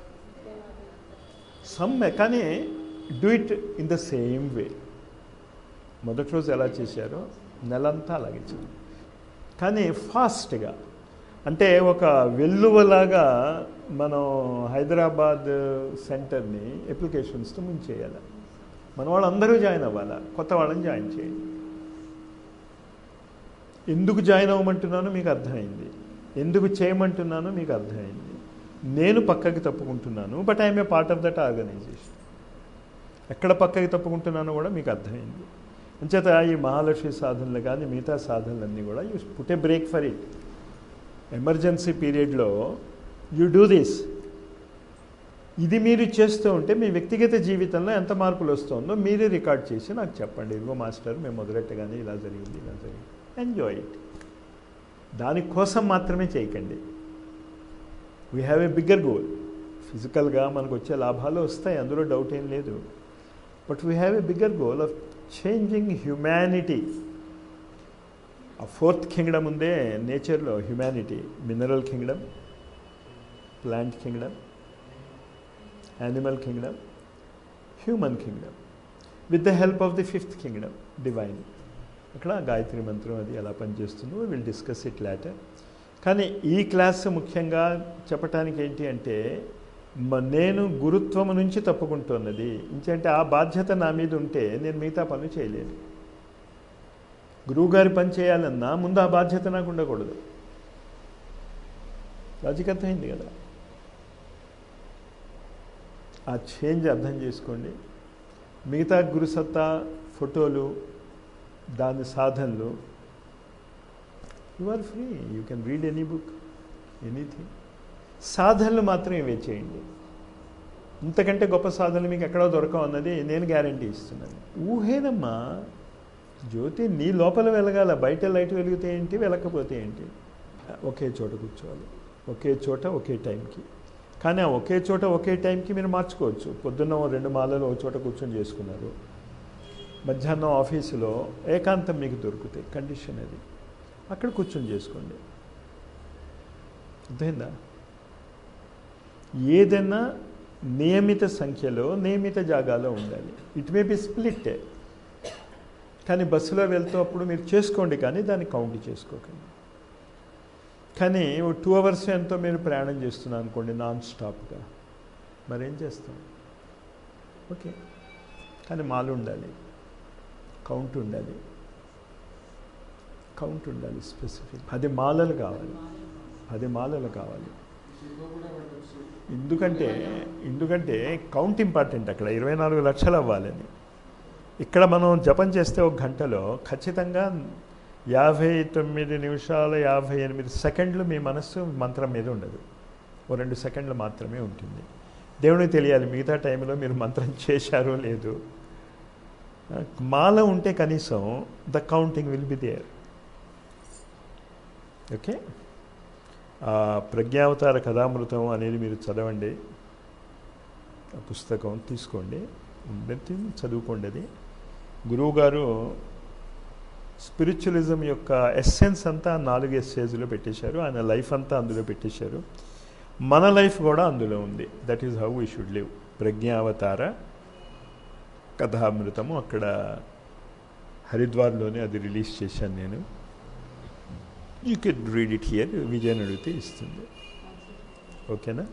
సమ్ కానీ do it in the same way మొదటి రోజు ఎలా చేశారో నెలంతా అలాగే చేయాలి కానీ ఫాస్ట్గా అంటే ఒక వెల్లువలాగా మనం హైదరాబాద్ సెంటర్ని అప్లికేషన్స్తో ముంచేయాలి మన వాళ్ళందరూ జాయిన్ అవ్వాలా కొత్త వాళ్ళని జాయిన్ చేయండి ఎందుకు జాయిన్ అవ్వమంటున్నానో మీకు అర్థమైంది ఎందుకు చేయమంటున్నానో మీకు అర్థమైంది నేను పక్కకి తప్పుకుంటున్నాను but I'm a part of that organization ఎక్కడ పక్కకి తప్పుకుంటున్నానో కూడా మీకు అర్థమైంది అంచేత ఈ మహాలక్ష్మి సాధనలు కానీ మిగతా సాధనలన్నీ కూడా you put a break for it emergency పీరియడ్లో యూ డూ దిస్ ఇది మీరు చేస్తూ ఉంటే మీ వ్యక్తిగత జీవితంలో ఎంత మార్పులు వస్తుందో మీరే రికార్డ్ చేసి నాకు చెప్పండి ఇదిగో మాస్టర్ మేము మొదలెట్టగానే ఇలా జరిగింది ఇలా జరిగింది ఎంజాయ్ ఇట్ దానికోసం మాత్రమే చేయకండి we have a bigger goal ఫిజికల్గా మనకు వచ్చే లాభాలు వస్తాయి అందులో డౌట్ ఏం లేదు but we have a bigger goal of changing humanity ఆ ఫోర్త్ కింగ్డమ్ ఉందే నేచర్లో humanity mineral kingdom plant kingdom animal kingdom human kingdom with the help of the fifth kingdom divine అక్కడ గాయత్రి మంత్రం అది ఎలా పనిచేస్తుందో విల్ డిస్కస్ ఇట్ లాటర్ కానీ ఈ క్లాస్ ముఖ్యంగా చెప్పటానికి ఏంటి అంటే మ- నేను గురుత్వము నుంచి తప్పుకుంటున్నది ఇంకంటే ఆ బాధ్యత నా మీద ఉంటే నేను మిగతా పనులు చేయలేను గురువుగారి పని చేయాలన్నా ముందు ఆ బాధ్యత నాకు ఉండకూడదు లాజిక్ అర్థమైంది కదా ఆ చేంజ్ అర్థం చేసుకోండి మిగతా గురుసత్తా ఫోటోలు దాని సాధనలు you are free you can read any book anything సాధనలు మాత్రం ఇవే చేయండి ఇంతకంటే గొప్ప సాధనలు మీకు ఎక్కడో దొరకవు అన్నది నేను గ్యారంటీ ఇస్తున్నాను ఊహేనమ్మా జ్యోతి నీ లోపల వెలగాల బయట లైట్ వెలిగితే ఏంటి వెలకపోతే ఏంటి ఒకే చోట కూర్చోవాలి ఒకే చోట ఒకే టైంకి కానీ ఆ ఒకే చోట ఒకే టైంకి మీరు మార్చుకోవచ్చు పొద్దున్న ఓ రెండు మాలలు ఒక చోట కూర్చొని చేసుకున్నారు మధ్యాహ్నం ఆఫీసులో ఏకాంతం మీకు దొరుకుతాయి కండిషన్ అది అక్కడ కూర్చొని చేసుకోండి అర్థమైందా ఏదైనా నియమిత సంఖ్యలో నియమిత జాగాలో ఉండాలి ఇట్ మే బి స్ప్లిట్ కానీ బస్సులో వెళ్తూ అప్పుడు మీరు చేసుకోండి కానీ దాన్ని కౌంట్ చేసుకోకండి కానీ టూ అవర్స్ ఎంతో మీరు ప్రయాణం చేస్తున్నారు అనుకోండి నాన్ స్టాప్గా మరేం చేస్తాం ఓకే కానీ మాలు ఉండాలి కౌంట్ ఉండాలి కౌంట్ ఉండాలి స్పెసిఫిక్ పది మాలలు కావాలి పది మాలలు కావాలి ఎందుకంటే ఎందుకంటే కౌంట్ ఇంపార్టెంట్ అక్కడ ఇరవై నాలుగు లక్షలు అవ్వాలని ఇక్కడ మనం జపం చేస్తే ఒక గంటలో ఖచ్చితంగా యాభై తొమ్మిది నిమిషాల యాభై ఎనిమిది సెకండ్లు మీ మనస్సు మంత్రం మీద ఉండదు ఓ రెండు సెకండ్లు మాత్రమే ఉంటుంది దేవునికి తెలియాలి మిగతా టైంలో మీరు మంత్రం చేశారో లేదు మాల ఉంటే కనీసం the counting will be there okay ఆ ప్రజ్ఞావతార కథామృతం అనేది మీరు చదవండి ఆ పుస్తకం తీసుకోండి ఉండేది చదువుకోండి అది గురువుగారు స్పిరిచువలిజం యొక్క ఎస్సెన్స్ అంతా నాలుగు ఎస్సేజ్లో పెట్టేశారు ఆయన లైఫ్ అంతా అందులో పెట్టేశారు మన లైఫ్ కూడా అందులో ఉంది that is how we should live Pragyavatara Kathamritamu అక్కడ హరిద్వార్లోనే అది రిలీజ్ చేశాను నేను you can read it here Vijayan అడిగితే ఇస్తుంది ఓకేనా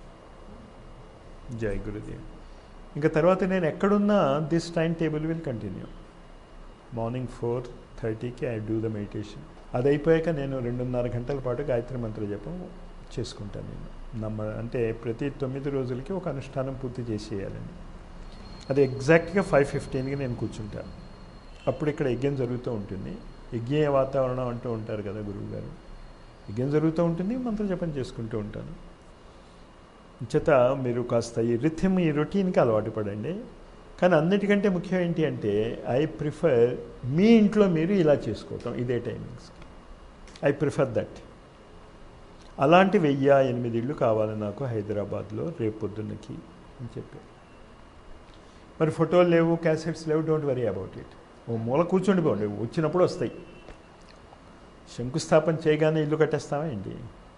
జై గురుదేవ్ ఇంకా తర్వాత నేను ఎక్కడున్నా this timetable will continue morning four థర్టీకి ఐ డూ ద మెడిటేషన్ అది అయిపోయాక నేను రెండున్నర గంటల పాటు గాయత్రి మంత్ర జపం చేసుకుంటాను నేను నమ్మ అంటే ప్రతి తొమ్మిది రోజులకి ఒక అనుష్ఠానం పూర్తి చేసేయాలని అది ఎగ్జాక్ట్గా ఫైవ్ ఫిఫ్టీన్కి నేను కూర్చుంటాను అప్పుడు ఇక్కడ యజ్ఞం జరుగుతూ ఉంటుంది యజ్ఞ వాతావరణం అంటూ ఉంటారు కదా గురువు గారు యజ్ఞం జరుగుతూ ఉంటుంది మంత్ర జపం చేసుకుంటూ ఉంటాను చేత మీరు కాస్త ఈ రిథమ్ ఈ రొటీన్కి అలవాటు పడండి కానీ అన్నిటికంటే ముఖ్యం ఏంటి అంటే ఐ ప్రిఫర్ మీ ఇంట్లో మీరు ఇలా చేసుకోవటం ఇదే టైమింగ్స్కి ఐ ప్రిఫర్ దట్ అలాంటి వెయ్యి ఎనిమిది ఇళ్ళు కావాలి నాకు హైదరాబాద్లో రేపు పొద్దున్నకి అని చెప్పి మరి ఫోటోలు లేవు క్యాసెట్స్ లేవు డోంట్ వరీ అబౌట్ ఇట్ ఓ మూల కూర్చోండి బాగుండి వచ్చినప్పుడు వస్తాయి శంకుస్థాపన చేయగానే ఇల్లు కట్టేస్తావా ఏంటి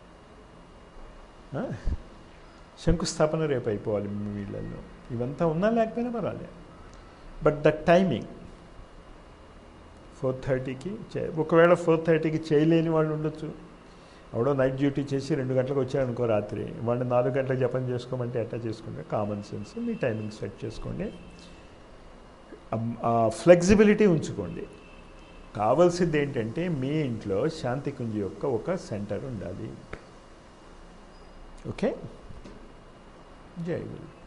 ఆ? శంకుస్థాపన రేపు అయిపోవాలి మీ వీళ్ళల్లో ఇవంతా ఉన్నా లేకపోయినా పర్వాలేదు బట్ ద టైమింగ్ ఫోర్ థర్టీకి చే ఒకవేళ ఫోర్ థర్టీకి చేయలేని వాళ్ళు ఉండొచ్చు ఎవడో నైట్ డ్యూటీ చేసి రెండు గంటలకు వచ్చారనుకో రాత్రి వాడిని నాలుగు గంటలకు జపం చేసుకోమంటే ఎట్లా చేసుకుంటే కామన్ సెన్స్ మీ టైమింగ్ సెట్ చేసుకోండి ఆ ఫ్లెక్సిబిలిటీ ఉంచుకోండి కావాల్సింది ఏంటంటే మీ ఇంట్లో శాంతి కుంజి యొక్క ఒక సెంటర్ ఉండాలి ఓకే జై గురు